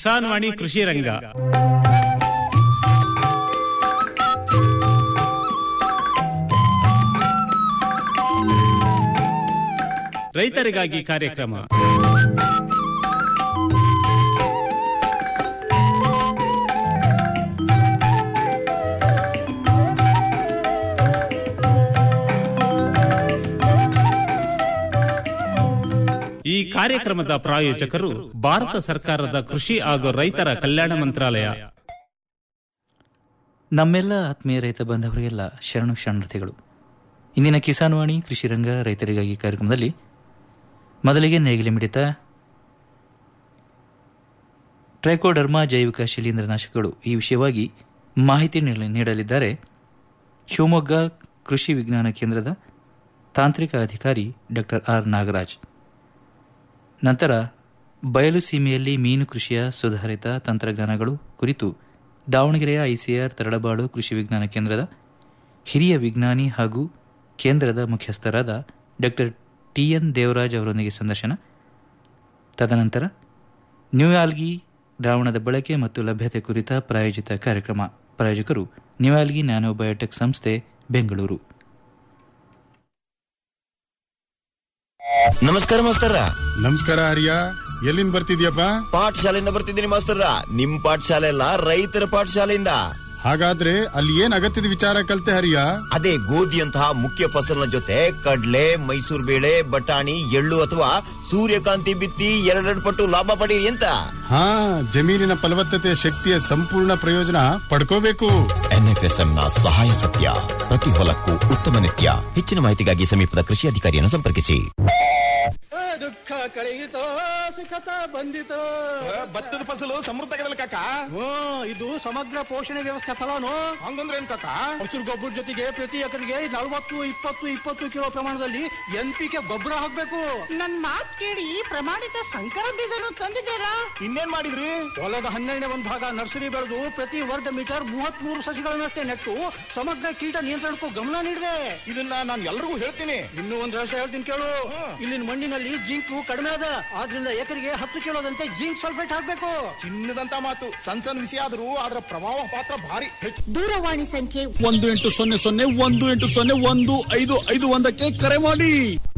ಕಿಸಾನ್ ವಾಣಿ ಕೃಷಿ ರಂಗ ರೈತರಿಗಾಗಿ ಕಾರ್ಯಕ್ರಮ ಈ ಕಾರ್ಯಕ್ರಮದ ಪ್ರಾಯೋಜಕರು ಭಾರತ ಸರ್ಕಾರದ ಕೃಷಿ ಹಾಗೂ ರೈತರ ಕಲ್ಯಾಣ ಮಂತ್ರಾಲಯ ನಮ್ಮೆಲ್ಲ ಆತ್ಮೀಯ ರೈತ ಬಾಂಧವರಿಗೆಲ್ಲ ಶರಣು ಶರಣತೆಗಳು ಇಂದಿನ ಕಿಸಾನ್ ವಾಣಿ ಕೃಷಿ ರಂಗ ರೈತರಿಗಾಗಿ ಕಾರ್ಯಕ್ರಮದಲ್ಲಿ ಮೊದಲಿಗೆ ನೇಗಿಲೆ ಮಿಡಿತ ಟ್ರೈಕೋಡರ್ಮಾ ಜೈವಿಕ ಶಿಲೀಂಧ್ರನಾಶಕಗಳು ಈ ವಿಷಯವಾಗಿ ಮಾಹಿತಿ ನೀಡ- ನೀಡಲಿದ್ದಾರೆ ಶಿವಮೊಗ್ಗ ಕೃಷಿ ವಿಜ್ಞಾನ ಕೇಂದ್ರದ ತಾಂತ್ರಿಕ ಅಧಿಕಾರಿ ಡಾಕ್ಟರ್ ಆರ್ ನಾಗರಾಜ್ ನಂತರ ಬಯಲು ಸೀಮೆಯಲ್ಲಿ ಮೀನು ಕೃಷಿಯ ಸುಧಾರಿತ ತಂತ್ರಜ್ಞಾನಗಳು ಕುರಿತು ದಾವಣಗೆರೆಯ ಐಸಿಆರ್ ತರಳಬಾಳು ಕೃಷಿ ವಿಜ್ಞಾನ ಕೇಂದ್ರದ ಹಿರಿಯ ವಿಜ್ಞಾನಿ ಹಾಗೂ ಕೇಂದ್ರದ ಮುಖ್ಯಸ್ಥರಾದ ಡಾಕ್ಟರ್ ಟಿ ಎನ್ ದೇವರಾಜ್ ಅವರೊಂದಿಗೆ ಸಂದರ್ಶನ ತದನಂತರ ನ್ಯೂಯಾಲ್ಗಿ ದ್ರಾವಣದ ಬಳಕೆ ಮತ್ತು ಲಭ್ಯತೆ ಕುರಿತ ಪ್ರಾಯೋಜಿತ ಕಾರ್ಯಕ್ರಮ ಪ್ರಾಯೋಜಕರು ನ್ಯೂಯಾಲ್ಗಿ ನ್ಯಾನೋ ಬಯೋಟೆಕ್ ಸಂಸ್ಥೆ ಬೆಂಗಳೂರು ನಮಸ್ಕಾರ ಮಾಸ್ತರ ನಮಸ್ಕಾರ ಹರಿಯ ಎಲ್ಲಿಂದ ಬರ್ತಿದ್ಯಪ್ಪ ಪಾಠಶಾಲೆಯಿಂದ ಬರ್ತಿದ್ದೀನಿ ಮಾಸ್ತರ ನಿಮ್ ಪಾಠಶಾಲೆ ಅಲ್ಲ ರೈತರ ಪಾಠಶಾಲೆಯಿಂದ ಹಾಗಾದ್ರೆ ಅಲ್ಲಿ ಏನ್ ಅಗತ್ಯದ ವಿಚಾರ ಕಲ್ತೆ ಹರಿಯ ಅದೇ ಗೋಧಿಯಂತಹ ಮುಖ್ಯ ಫಸಲಿನ ಜೊತೆ ಕಡ್ಲೆ ಮೈಸೂರು ಬೇಳೆ ಬಟಾಣಿ ಎಳ್ಳು ಅಥವಾ ಸೂರ್ಯಕಾಂತಿ ಬಿತ್ತಿ ಎರಡೆರಡು ಪಟ್ಟು ಲಾಭ ಪಡೀರಿ ಅಂತ ಹಾ ಜಮೀನಿನ ಫಲವತ್ತತೆ ಶಕ್ತಿಯ ಸಂಪೂರ್ಣ ಪ್ರಯೋಜನ ಪಡ್ಕೋಬೇಕು ಎನ್ಎಫ್ಎಸ್ಎಂ ನ ಸಹಾಯ ಸತ್ಯ ಪ್ರತಿ ಹೊಲಕ್ಕೂ ಉತ್ತಮ ನಿತ್ಯ ಹೆಚ್ಚಿನ ಮಾಹಿತಿಗಾಗಿ ಸಮೀಪದ ಕೃಷಿ ಅಧಿಕಾರಿಯನ್ನು ಸಂಪರ್ಕಿಸಿ ದುಃಖ ಕಳೆಯಿತೋ ಸುಖತ ಬಂದಿತೋ ಭತ್ತದ ಫಸಲು ಸಮೃದ್ಧಗದಲ್ಲ ಕಾಕ ಹ್ಮ್ ಇದು ಸಮಗ್ರ ಪೋಷಣೆ ವ್ಯವಸ್ಥೆ ಫಲಾನು ಹಂಗಂದ್ರೆ ಏನ್ ಕಾಕ ಹಸಿರು ಗೊಬ್ಬರ ಜೊತೆಗೆ ಪ್ರತಿ ಎಕರೆಗೆ ನಲವತ್ತು ಇಪ್ಪತ್ತು ಇಪ್ಪತ್ತು ಕಿಲೋ ಪ್ರಮಾಣದಲ್ಲಿ ಎನ್ ಪಿ ಕೆ ಗೊಬ್ಬರ ಹಾಕ್ಬೇಕು ನನ್ ಮಾತ್ ಕೇಳಿ ಪ್ರಮಾಣಿತ ಸಂಕರ ಬೀಜನು ತಂದಿದ್ದೀರಾ ಇನ್ನೇನ್ ಮಾಡಿದ್ರಿ ಹೊಲದ ಹನ್ನೆರಡನೇ ಒಂದು ಭಾಗ ನರ್ಸರಿ ಬೆಳೆದು ಪ್ರತಿ ವರ್ಗ ಮೀಟರ್ ಮೂವತ್ತ್ ಮೂರು ಸಸಿಗಳನ್ನಷ್ಟೇ ನೆಟ್ಟು ಸಮಗ್ರ ಕೀಟ ನಿಯಂತ್ರಣಕ್ಕೂ ಗಮನ ನೀಡಿದೆ ಇದನ್ನ ನಾನು ಎಲ್ರಿಗೂ ಹೇಳ್ತೀನಿ ಇನ್ನೂ ಒಂದ್ ರಹಸ್ಯ ಹೇಳ್ತೀನಿ ಕೇಳು ಇಲ್ಲಿನ ಮಣ್ಣಿನಲ್ಲಿ ಜಿಂಕು ಕಡಿಮೆ ಅದ ಆದ್ರಿಂದ ಎಕರೆಗೆ ಹತ್ತು ಕಿಲೋದಂತೆ ಜಿಂಕ್ ಸಲ್ಫೇಟ್ ಹಾಕ್ಬೇಕು ಚಿನ್ನದಂತ ಮಾತು ಸಣ್ಣ ಸಣ್ಣ ವಿಷಯ ಆದ್ರೂ ಅದರ ಪ್ರಭಾವ ಪಾತ್ರ ಭಾರಿ ಹೆಚ್ಚು ದೂರವಾಣಿ ಸಂಖ್ಯೆ ಒಂದು ಎಂಟು ಸೊನ್ನೆ ಸೊನ್ನೆ ಒಂದು ಎಂಟು ಸೊನ್ನೆ ಒಂದು ಐದು ಐದು ಒಂದಕ್ಕೆ ಕರೆ ಮಾಡಿ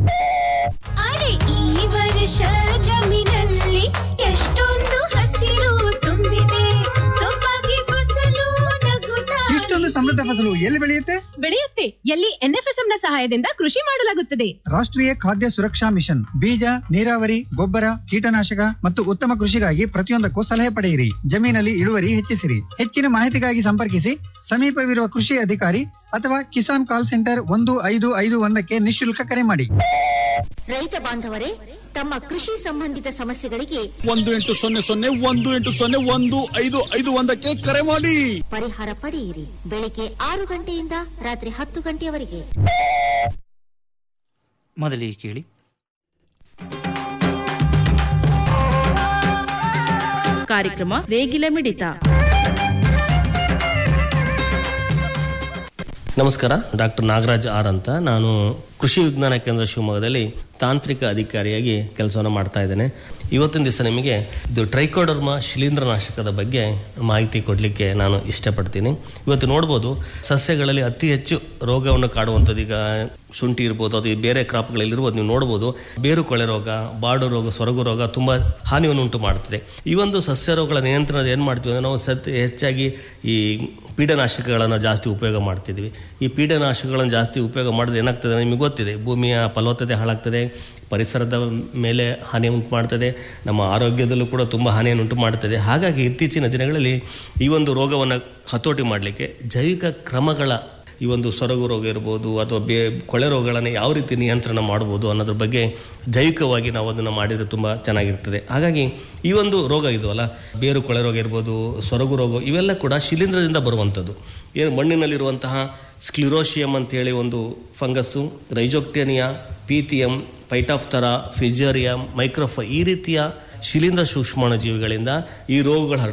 ಅರೆ ಈ ವರ್ಷ ಜಮೀನಲ್ಲಿ ಎಷ್ಟೊಂದು ಹಸಿರು ತುಂಬಿದೆ ಸೊಬಗೆ ಫಸಲು ನಗುತ್ತಾ ಇಷ್ಟೊಂದು ಸಮೃದ್ಧ ಫಸಲು ಎಲ್ಲಿ ಬೆಳೆಯುತ್ತೆ ಬೆಳೆಯುತ್ತೆ ಎಲ್ಲಿ ಎನ್ಎಫ್ಎಸ್ಎಂ ನ ಸಹಾಯದಿಂದ ಕೃಷಿ ಮಾಡಲಾಗುತ್ತದೆ ರಾಷ್ಟ್ರೀಯ ಖಾದ್ಯ ಸುರಕ್ಷಾ ಮಿಷನ್ ಬೀಜ ನೀರಾವರಿ ಗೊಬ್ಬರ ಕೀಟನಾಶಕ ಮತ್ತು ಉತ್ತಮ ಕೃಷಿಗಾಗಿ ಪ್ರತಿಯೊಂದಕ್ಕೂ ಸಲಹೆ ಪಡೆಯಿರಿ ಜಮೀನಲ್ಲಿ ಇಳುವರಿ ಹೆಚ್ಚಿಸಿರಿ ಹೆಚ್ಚಿನ ಮಾಹಿತಿಗಾಗಿ ಸಂಪರ್ಕಿಸಿ ಸಮೀಪವಿರುವ ಕೃಷಿ ಅಧಿಕಾರಿ ಅಥವಾ ಕಿಸಾನ್ ಕಾಲ್ ಸೆಂಟರ್ ಒಂದು ಐದು ಐದು ಒಂದಕ್ಕೆ ನಿಶುಲ್ಕ ಕರೆ ಮಾಡಿ ರೈತ ಬಾಂಧವರೇ ತಮ್ಮ ಕೃಷಿ ಸಂಬಂಧಿತ ಸಮಸ್ಯೆಗಳಿಗೆ ಒಂದು ಎಂಟು ಸೊನ್ನೆ ಸೊನ್ನೆ ಒಂದು ಎಂಟು ಸೊನ್ನೆ ಒಂದು ಐದು ಐದು ಒಂದಕ್ಕೆ ಕರೆ ಮಾಡಿ ಪರಿಹಾರ ಪಡೆಯಿರಿ ಬೆಳಿಗ್ಗೆ ಆರು ಗಂಟೆಯಿಂದ ರಾತ್ರಿ ಹತ್ತು ಗಂಟೆಯವರೆಗೆ ಮೊದಲಿಗೆ ಕೇಳಿ ಕಾರ್ಯಕ್ರಮ ನೇಗಿಲ ಮಿಡಿತ ನಮಸ್ಕಾರ ಡಾಕ್ಟರ್ ನಾಗರಾಜ್ ಆರ್ ಅಂತ ನಾನು ಕೃಷಿ ವಿಜ್ಞಾನ ಕೇಂದ್ರ ಶಿವಮೊಗ್ಗದಲ್ಲಿ ತಾಂತ್ರಿಕ ಅಧಿಕಾರಿಯಾಗಿ ಕೆಲಸವನ್ನು ಮಾಡ್ತಾ ಇದ್ದೇನೆ ಇವತ್ತಿನ ದಿವಸ ನಿಮಗೆ ಇದು ಟ್ರೈಕೋಡರ್ಮಾ ಶಿಲೀಂಧ್ರನಾಶಕದ ಬಗ್ಗೆ ಮಾಹಿತಿ ಕೊಡಲಿಕ್ಕೆ ನಾನು ಇಷ್ಟಪಡ್ತೀನಿ ಇವತ್ತು ನೋಡ್ಬೋದು ಸಸ್ಯಗಳಲ್ಲಿ ಅತಿ ಹೆಚ್ಚು ರೋಗವನ್ನು ಕಾಡುವಂಥದ್ದು ಈಗ ಶುಂಠಿ ಇರ್ಬೋದು ಅದು ಬೇರೆ ಕ್ರಾಪ್ಗಳಲ್ಲಿ ಇರ್ಬೋದು ನೀವು ನೋಡ್ಬೋದು ಬೇರು ಕೊಳೆ ರೋಗ ಬಾಡು ರೋಗ ಸೊರಗು ರೋಗ ತುಂಬ ಹಾನಿಯನ್ನು ಉಂಟು ಮಾಡ್ತದೆ ಈ ಒಂದು ಸಸ್ಯ ರೋಗಗಳ ನಿಯಂತ್ರಣದ ಏನು ಮಾಡ್ತೀವಿ ಅಂದರೆ ನಾವು ಸತ್ ಹೆಚ್ಚಾಗಿ ಈ ಪೀಡನಾಶಕಗಳನ್ನು ಜಾಸ್ತಿ ಉಪಯೋಗ ಮಾಡ್ತಿದ್ವಿ ಈ ಪೀಡನಾಶಕಗಳನ್ನು ಜಾಸ್ತಿ ಉಪಯೋಗ ಮಾಡಿದ್ರೆ ಏನಾಗ್ತದೆ ನಿಮಗೆ ಗೊತ್ತಿದೆ ಭೂಮಿಯ ಫಲವತ್ತತೆ ಹಾಳಾಗ್ತದೆ ಪರಿಸರದ ಮೇಲೆ ಹಾನಿ ಉಂಟು ಮಾಡ್ತದೆ ನಮ್ಮ ಆರೋಗ್ಯದಲ್ಲೂ ಕೂಡ ತುಂಬ ಹಾನಿಯನ್ನು ಉಂಟು ಮಾಡ್ತದೆ ಹಾಗಾಗಿ ಇತ್ತೀಚಿನ ದಿನಗಳಲ್ಲಿ ಈ ಒಂದು ರೋಗವನ್ನು ಹತೋಟಿ ಮಾಡಲಿಕ್ಕೆ ಜೈವಿಕ ಕ್ರಮಗಳ ಈ ಒಂದು ಸೊರಗು ರೋಗ ಇರ್ಬೋದು ಅಥವಾ ಬೇ ಕೊಳೆ ರೋಗಗಳನ್ನು ಯಾವ ರೀತಿ ನಿಯಂತ್ರಣ ಮಾಡ್ಬೋದು ಅನ್ನೋದ್ರ ಬಗ್ಗೆ ಜೈವಿಕವಾಗಿ ನಾವು ಅದನ್ನು ಮಾಡಿದರೆ ತುಂಬ ಚೆನ್ನಾಗಿರ್ತದೆ ಹಾಗಾಗಿ ಈ ಒಂದು ರೋಗ ಇದವಲ್ಲ ಬೇರು ಕೊಳೆ ರೋಗ ಇರ್ಬೋದು ಸೊರಗು ರೋಗ ಇವೆಲ್ಲ ಕೂಡ ಶಿಲೀಂಧ್ರದಿಂದ ಬರುವಂಥದ್ದು ಏನು ಮಣ್ಣಿನಲ್ಲಿರುವಂತಹ ಸ್ಕ್ಲಿರೋಶಿಯಂ ಅಂತೇಳಿ ಒಂದು ಫಂಗಸ್ಸು ರೈಜೋಕ್ಟೇನಿಯಾ ಪೀಥಿಯಂ ಪೈಟಾಫ್ತರಾ ಫಿಜೇರಿಯಂ ಮೈಕ್ರೋಫ ಈ ರೀತಿಯ ಶಿಲೀಂಧ್ರ ಸೂಕ್ಷ್ಮಾಣು ಜೀವಿಗಳಿಂದ ಈ ರೋಗಗಳು ಹರಡ್ತವೆ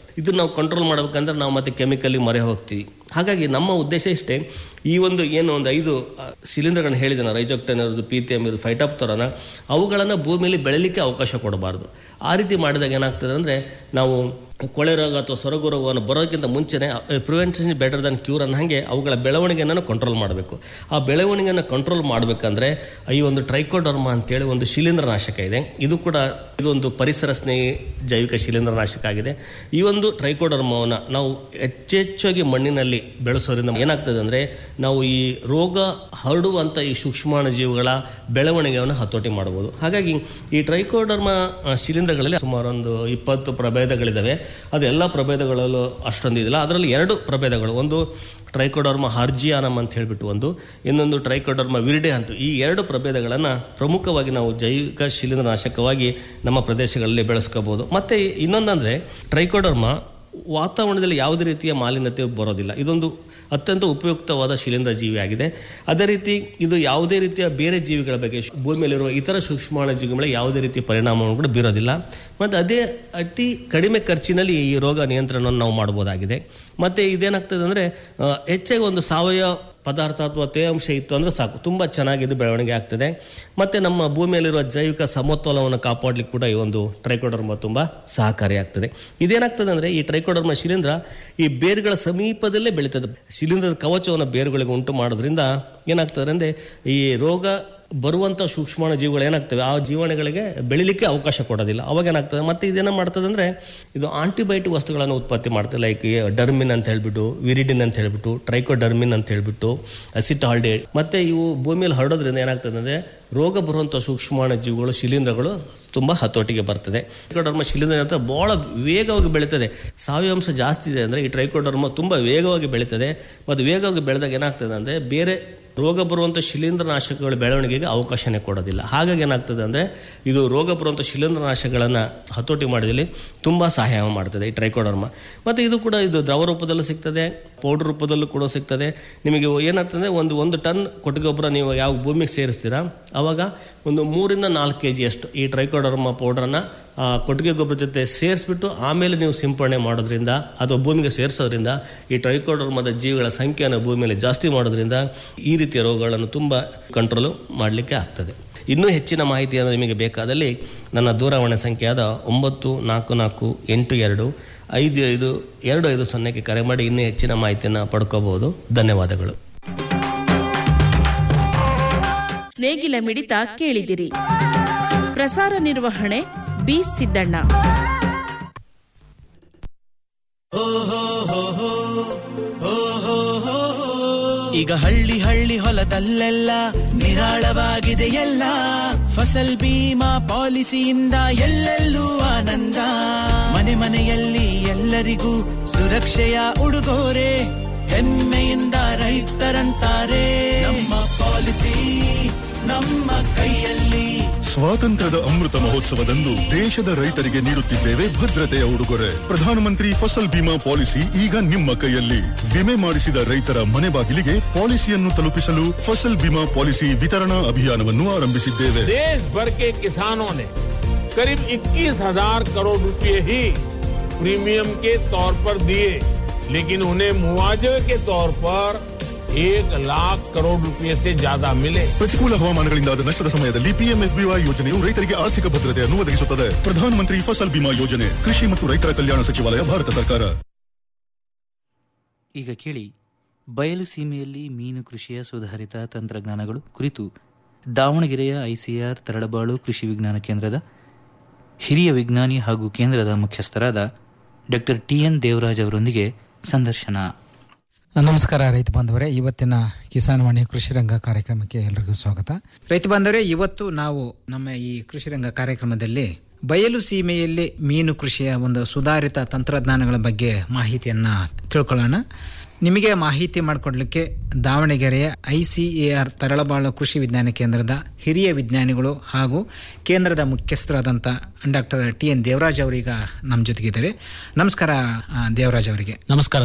ಇದನ್ನ ನಾವು ಕಂಟ್ರೋಲ್ ಮಾಡ್ಬೇಕಂದ್ರೆ ನಾವು ಮತ್ತೆ ಕೆಮಿಕಲಿ ಮೊರೆ ಹೋಗ್ತೀವಿ ಹಾಗಾಗಿ ನಮ್ಮ ಉದ್ದೇಶ ಇಷ್ಟೇ ಈ ಒಂದು ಏನು ಒಂದು ಐದು ಶಿಲೀಂಧ್ರಗಳನ್ನ ಹೇಳಿದೆ ರೈಜೋಕ್ಟನ್ ಇರೋದು ಪಿ ತಿ ಎಮ್ ಇರೋದು ಫೈಟಾಪ್ತರನ ಅವುಗಳನ್ನು ಭೂಮಿಯಲ್ಲಿ ಬೆಳಲಿಕ್ಕೆ ಅವಕಾಶ ಕೊಡಬಾರ್ದು ಆ ರೀತಿ ಮಾಡಿದಾಗ ಏನಾಗ್ತದೆ ಅಂದರೆ ನಾವು ಕೊಳೆ ರೋಗ ಅಥವಾ ಸೊರಗು ರೋಗವನ್ನು ಬರೋದಕ್ಕಿಂತ ಮುಂಚೆನೆ ಪ್ರಿವೆನ್ಷನ್ ಬೆಟರ್ ದನ್ ಕ್ಯೂರ್ ಅನ್ನೋ ಹಾಗೆ ಅವುಗಳ ಬೆಳವಣಿಗೆಯನ್ನು ಕಂಟ್ರೋಲ್ ಮಾಡಬೇಕು ಆ ಬೆಳವಣಿಗೆಯನ್ನು ಕಂಟ್ರೋಲ್ ಮಾಡಬೇಕಂದ್ರೆ ಈ ಒಂದು ಟ್ರೈಕೋಡರ್ಮ ಅಂತೇಳಿ ಒಂದು ಶಿಲೀಂಧ್ರನಾಶಕ ಇದೆ ಇದು ಕೂಡ ಇದೊಂದು ಪರಿಸರ ಸ್ನೇಹಿ ಜೈವಿಕ ಶಿಲೀಂಧ್ರನಾಶಕ ಆಗಿದೆ ಈ ಒಂದು ಟ್ರೈಕೋಡರ್ಮವನ್ನು ನಾವು ಹೆಚ್ಚೆಚ್ಚಾಗಿ ಮಣ್ಣಿನಲ್ಲಿ ಬೆಳೆಸೋದ್ರಿಂದ ಏನಾಗ್ತದೆ ಅಂದರೆ ನಾವು ಈ ರೋಗ ಹರಡುವಂಥ ಈ ಸೂಕ್ಷ್ಮಾಣು ಜೀವಿಗಳ ಬೆಳವಣಿಗೆಯನ್ನು ಹತೋಟಿ ಮಾಡಬಹುದು ಹಾಗಾಗಿ ಈ ಟ್ರೈಕೋಡರ್ಮ ಆ, ಶಿಲೀಂಧ್ರಗಳಲ್ಲಿ ಸುಮಾರು ಒಂದು ಇಪ್ಪತ್ತು ಪ್ರಭೇದಗಳಿದ್ದಾವೆ ಅದು ಎಲ್ಲ ಪ್ರಭೇದಗಳಲ್ಲೂ ಅಷ್ಟೊಂದು ಇದಿಲ್ಲ ಅದರಲ್ಲಿ ಎರಡು ಪ್ರಭೇದಗಳು ಒಂದು ಟ್ರೈಕೋಡರ್ಮ ಹಾರ್ಜಿಯಾನಮ್ ಅಂತ ಹೇಳಿಬಿಟ್ಟು ಒಂದು ಇನ್ನೊಂದು ಟ್ರೈಕೋಡರ್ಮ ವಿರಿಡೆ ಅಂತ ಈ ಎರಡು ಪ್ರಭೇದಗಳನ್ನು ಪ್ರಮುಖವಾಗಿ ನಾವು ಜೈವಿಕ ಶಿಲೀಂಧ್ರನಾಶಕವಾಗಿ ನಮ್ಮ ಪ್ರದೇಶಗಳಲ್ಲಿ ಬೆಳೆಸ್ಕೋಬಹುದು ಮತ್ತೆ ಇನ್ನೊಂದಂದ್ರೆ ಟ್ರೈಕೋಡರ್ಮ ವಾತಾವರಣದಲ್ಲಿ ಯಾವುದೇ ರೀತಿಯ ಮಾಲಿನ್ಯತೆ ಬರೋದಿಲ್ಲ ಇದೊಂದು ಅತ್ಯಂತ ಉಪಯುಕ್ತವಾದ ಶಿಲೀಂಧ್ರ ಜೀವಿಯಾಗಿದೆ ಅದೇ ರೀತಿ ಇದು ಯಾವುದೇ ರೀತಿಯ ಬೇರೆ ಜೀವಿಗಳ ಬಗ್ಗೆ ಶು- ಭೂಮಿಯಲ್ಲಿರುವ ಇತರ ಸೂಕ್ಷ್ಮಾಣು ಜೀವಿಗಳ ಯಾವುದೇ ರೀತಿಯ ಪರಿಣಾಮವನ್ನು ಕೂಡ ಬೀರೋದಿಲ್ಲ ಮತ್ತು ಅದೇ ಅತಿ ಕಡಿಮೆ ಖರ್ಚಿನಲ್ಲಿ ಈ ರೋಗ ನಿಯಂತ್ರಣವನ್ನು ನಾವು ಮಾಡ್ಬೋದಾಗಿದೆ ಮತ್ತು ಇದೇನಾಗ್ತದೆ ಅಂದರೆ ಹೆಚ್ಚಾಗಿ ಒಂದು ಸಾವಯವ ಪದಾರ್ಥ ಅಥವಾ ತೇವಾಂಶ ಇತ್ತು ಅಂದರೆ ಸಾಕು ತುಂಬ ಚೆನ್ನಾಗಿ ಇದು ಬೆಳವಣಿಗೆ ಆಗ್ತದೆ ಮತ್ತು ನಮ್ಮ ಭೂಮಿಯಲ್ಲಿರುವ ಜೈವಿಕ ಸಮತೋಲನವನ್ನು ಕಾಪಾಡಲಿಕ್ಕೆ ಕೂಡ ಈ ಒಂದು ಟ್ರೈಕೋಡರ್ಮ ತುಂಬ ಸಹಕಾರಿಯಾಗ್ತದೆ ಇದೇನಾಗ್ತದೆ ಅಂದರೆ ಈ ಟ್ರೈಕೋಡರ್ಮ ಶಿಲೀಂಧ್ರ ಈ ಬೇರುಗಳ ಸಮೀಪದಲ್ಲೇ ಬೆಳೀತದೆ ಶಿಲೀಂಧ್ರದ ಕವಚವನ್ನು ಬೇರುಗಳಿಗೆ ಉಂಟು ಮಾಡೋದ್ರಿಂದ ಏನಾಗ್ತದೆ ಅಂದರೆ ಈ ರೋಗ ಬರುವಂಥ ಸೂಕ್ಷ್ಮಾಣು ಜೀವಿಗಳು ಏನಾಗ್ತವೆ ಆ ಜೀವನಗಳಿಗೆ ಬೆಳಿಲಿಕ್ಕೆ ಅವಕಾಶ ಕೊಡೋದಿಲ್ಲ ಅವಾಗ ಏನಾಗ್ತದೆ ಮತ್ತೆ ಇದೇನ ಮಾಡ್ತದೆ ಅಂದರೆ ಇದು ಆಂಟಿಬಯೋಟಿಕ್ ವಸ್ತುಗಳನ್ನು ಉತ್ಪತ್ತಿ ಮಾಡ್ತದೆ ಲೈಕ್ ಡರ್ಮಿನ್ ಅಂತ ಹೇಳ್ಬಿಟ್ಟು ವಿರಿಡಿನ್ ಅಂತ ಹೇಳ್ಬಿಟ್ಟು ಟ್ರೈಕೋಡರ್ಮಿನ್ ಅಂತ ಹೇಳ್ಬಿಟ್ಟು ಅಸಿಟಾಲ್ಡೇಟ್ ಮತ್ತೆ ಇವು ಭೂಮಿಯಲ್ಲಿ ಹರಡೋದ್ರಿಂದ ಏನಾಗ್ತದೆ ಅಂದರೆ ರೋಗ ಬರುವಂಥ ಸೂಕ್ಷ್ಮಾಣು ಜೀವಿಗಳು ಶಿಲೀಂಧ್ರಗಳು ತುಂಬ ಹತೋಟಿಗೆ ಬರ್ತದೆ ಟ್ರೈಕೋಡರ್ಮ ಶಿಲೀಂಧ್ರ ಅಂತ ಬಹಳ ವೇಗವಾಗಿ ಬೆಳೀತದೆ ಸಾವಯವಾಂಶ ಜಾಸ್ತಿ ಇದೆ ಅಂದರೆ ಈ ಟ್ರೈಕೋಡರ್ಮ ತುಂಬ ವೇಗವಾಗಿ ಬೆಳೀತದೆ ಮತ್ತು ವೇಗವಾಗಿ ಬೆಳೆದಾಗ ಏನಾಗ್ತದೆ ಅಂದರೆ ಬೇರೆ ರೋಗ ಬರುವಂಥ ಶಿಲೀಂಧ್ರನಾಶಕಗಳ ಬೆಳವಣಿಗೆಗೆ ಅವಕಾಶನೇ ಕೊಡೋದಿಲ್ಲ ಹಾಗಾಗಿ ಏನಾಗ್ತದೆ ಅಂದರೆ ಇದು ರೋಗ ಬರುವಂಥ ಶಿಲೀಂಧ್ರನಾಶಕಗಳನ್ನು ಹತೋಟಿ ಮಾಡೋದ್ರಲ್ಲಿ ತುಂಬ ಸಹಾಯ ಮಾಡ್ತದೆ ಈ ಟ್ರೈಕೋಡರ್ಮ ಮತ್ತು ಇದು ಕೂಡ ಇದು ದ್ರವ ರೂಪದಲ್ಲೂ ಸಿಗ್ತದೆ ಪೌಡರ್ ರೂಪದಲ್ಲೂ ಕೂಡ ಸಿಗ್ತದೆ ನಿಮಗೆ ಏನಾಗ್ತದೆ ಒಂದು ಒಂದು ಟನ್ ಕೊಟ್ಟಿಗೆ ಗೊಬ್ಬರ ನೀವು ಯಾವ ಭೂಮಿಗೆ ಸೇರಿಸ್ತೀರಾ ಆವಾಗ ಒಂದು ಮೂರಿಂದ ನಾಲ್ಕು ಕೆ ಜಿಯಷ್ಟು ಈ ಟ್ರೈಕೋಡರ್ಮ ಪೌಡ್ರನ್ನು ಆ ಕೊಟ್ಟಿಗೆ ಗೊಬ್ಬರ ಜೊತೆ ಸೇರಿಸ್ಬಿಟ್ಟು ಆಮೇಲೆ ನೀವು ಸಿಂಪಡಣೆ ಮಾಡೋದ್ರಿಂದ ಅಥವಾ ಭೂಮಿಗೆ ಸೇರಿಸೋದ್ರಿಂದ ಈ ಟ್ರೈಕೋಡರ್ಮದ ಜೀವಿಗಳ ಸಂಖ್ಯೆಯನ್ನು ಭೂಮಿಯಲ್ಲಿ ಜಾಸ್ತಿ ಮಾಡೋದ್ರಿಂದ ಈ ರೀತಿಯ ರೋಗಗಳನ್ನು ತುಂಬ ಕಂಟ್ರೋಲು ಮಾಡಲಿಕ್ಕೆ ಆಗ್ತದೆ ಇನ್ನೂ ಹೆಚ್ಚಿನ ಮಾಹಿತಿಯನ್ನು ನಿಮಗೆ ಬೇಕಾದಲ್ಲಿ ನನ್ನ ದೂರವಾಣಿ ಸಂಖ್ಯೆಯಾದ ಒಂಬತ್ತು ನಾಲ್ಕು ನಾಲ್ಕು ಎಂಟು ಎರಡು ಐದು ಐದು ಎರಡು ಐದು ಸೊನ್ನೆಗೆ ಕರೆ ಮಾಡಿ ಇನ್ನೂ ಹೆಚ್ಚಿನ ಮಾಹಿತಿಯನ್ನು ಪಡ್ಕೋಬಹುದು ಧನ್ಯವಾದಗಳು ನೇಗಿಲ ಮಿಡಿತ ಕೇಳಿದಿರಿ ಪ್ರಸಾರ ನಿರ್ವಹಣೆ ಬಿ ಸಿದ್ದಣ್ಣ ಈಗ ಹಳ್ಳಿ ಹಳ್ಳಿ ಹೊಲದಲ್ಲೆಲ್ಲ ನಿರಾಳವಾಗಿದೆ ಎಲ್ಲ ಫಸಲ್ ಬೀಮಾ ಪಾಲಿಸಿಯಿಂದ ಎಲ್ಲೆಲ್ಲೂ ಆನಂದ ಮನೆ ಮನೆಯಲ್ಲಿ ಎಲ್ಲರಿಗೂ ಸುರಕ್ಷೆಯ ಉಡುಗೊರೆ ಹೆಮ್ಮೆಯಿಂದ ರೈತರಂತಾರೆ ನಮ್ಮ ಪಾಲಿಸಿ ನಮ್ಮ ಕೈಯಲ್ಲಿ ಸ್ವಾತಂತ್ರ್ಯದ ಅಮೃತ ಮಹೋತ್ಸವದಂದು ದೇಶದ ರೈತರಿಗೆ ನೀಡುತ್ತಿದ್ದೇವೆ ಭದ್ರತೆಯ ಉಡುಗೊರೆ ಪ್ರಧಾನಮಂತ್ರಿ ಫಸಲ್ ಬಿಮಾ ಪಾಲಿಸಿ ಈಗ ನಿಮ್ಮ ಕೈಯಲ್ಲಿ ವಿಮೆ ಮಾಡಿಸಿದ ರೈತರ ಮನೆ ಬಾಗಿಲಿಗೆ ಪಾಲಿಸಿಯನ್ನು ತಲುಪಿಸಲು ಫಸಲ್ ಬಿಮಾ ಪಾಲಿಸಿ ವಿತರಣಾ ಅಭಿಯಾನವನ್ನು ಆರಂಭಿಸಿದ್ದೇವೆ देश भर के किसानों ने करीब 21,000 करोड़ रुपए ही प्रीमियम के तौर पर दिए लेकिन उन्हें मुआवजे के तौर पर एक लाख करोड़ रुपए से ज्यादा मिले ಪ್ರತಿಕೂಲ ಹವಾಮಾನಗಳಿಂದಾದ ನಷ್ಟದ ಸಮಯದಲ್ಲಿ ಪಿಎಂಎಫ್ಬಿವೈ ಯೋಜನೆಯು ರೈತರಿಗೆ ಆರ್ಥಿಕ ಭದ್ರತೆಯನ್ನು ಒದಗಿಸುತ್ತದೆ ಪ್ರಧಾನಮಂತ್ರಿ ಫಸಲ್ ಬಿಮಾ ಯೋಜನೆ ಕೃಷಿ ಮತ್ತು ರೈತರ ಕಲ್ಯಾಣ ಸಚಿವಾಲಯ ಭಾರತ ಸರ್ಕಾರ ಈಗ ಕೇಳಿ ಬಯಲು ಸೀಮೆಯಲ್ಲಿ ಮೀನು ಕೃಷಿಯ ಸುಧಾರಿತ ತಂತ್ರಜ್ಞಾನಗಳು ಕುರಿತು ದಾವಣಗೆರೆಯ ಐಸಿಆರ್ ತರಳಬಾಳು ಕೃಷಿ ವಿಜ್ಞಾನ ಕೇಂದ್ರದ ಹಿರಿಯ ವಿಜ್ಞಾನಿ ಹಾಗೂ ಕೇಂದ್ರದ ಮುಖ್ಯಸ್ಥರಾದ ಡಾಕ್ಟರ್ ಟಿ ಎನ್ ದೇವರಾಜ್ ಅವರೊಂದಿಗೆ ಸಂದರ್ಶನ ನಮಸ್ಕಾರ ರೈತ ಬಾಂಧವರೇ ಇವತ್ತಿನ ಕಿಸಾನ್ ವಾಣಿ ಕೃಷಿ ರಂಗ ಕಾರ್ಯಕ್ರಮಕ್ಕೆ ಎಲ್ರಿಗೂ ಸ್ವಾಗತ ರೈತ ಬಾಂಧವರೇ ಇವತ್ತು ನಾವು ನಮ್ಮ ಈ ಕೃಷಿ ರಂಗ ಕಾರ್ಯಕ್ರಮದಲ್ಲಿ ಬಯಲು ಸೀಮೆಯಲ್ಲಿ ಮೀನು ಕೃಷಿಯ ಒಂದು ಸುಧಾರಿತ ತಂತ್ರಜ್ಞಾನಗಳ ಬಗ್ಗೆ ಮಾಹಿತಿಯನ್ನ ತಿಳ್ಕೊಳ್ಳೋಣ ನಿಮಗೆ ಮಾಹಿತಿ ಮಾಡಿಕೊಡ್ಲಿಕ್ಕೆ ದಾವಣಗೆರೆಯ ಐಸಿಎಆರ್ ತರಳಬಾಳು ಕೃಷಿ ವಿಜ್ಞಾನ ಕೇಂದ್ರದ ಹಿರಿಯ ವಿಜ್ಞಾನಿಗಳು ಹಾಗೂ ಕೇಂದ್ರದ ಮುಖ್ಯಸ್ಥರಾದಂಥ ಡಾಕ್ಟರ್ ಟಿ ಎನ್ ದೇವರಾಜ್ ಅವರೀಗ ನಮ್ಮ ಜೊತೆಗಿದ್ದಾರೆ ನಮಸ್ಕಾರ ಆ, ದೇವರಾಜ್ ಅವರಿಗೆ ನಮಸ್ಕಾರ ಸರ್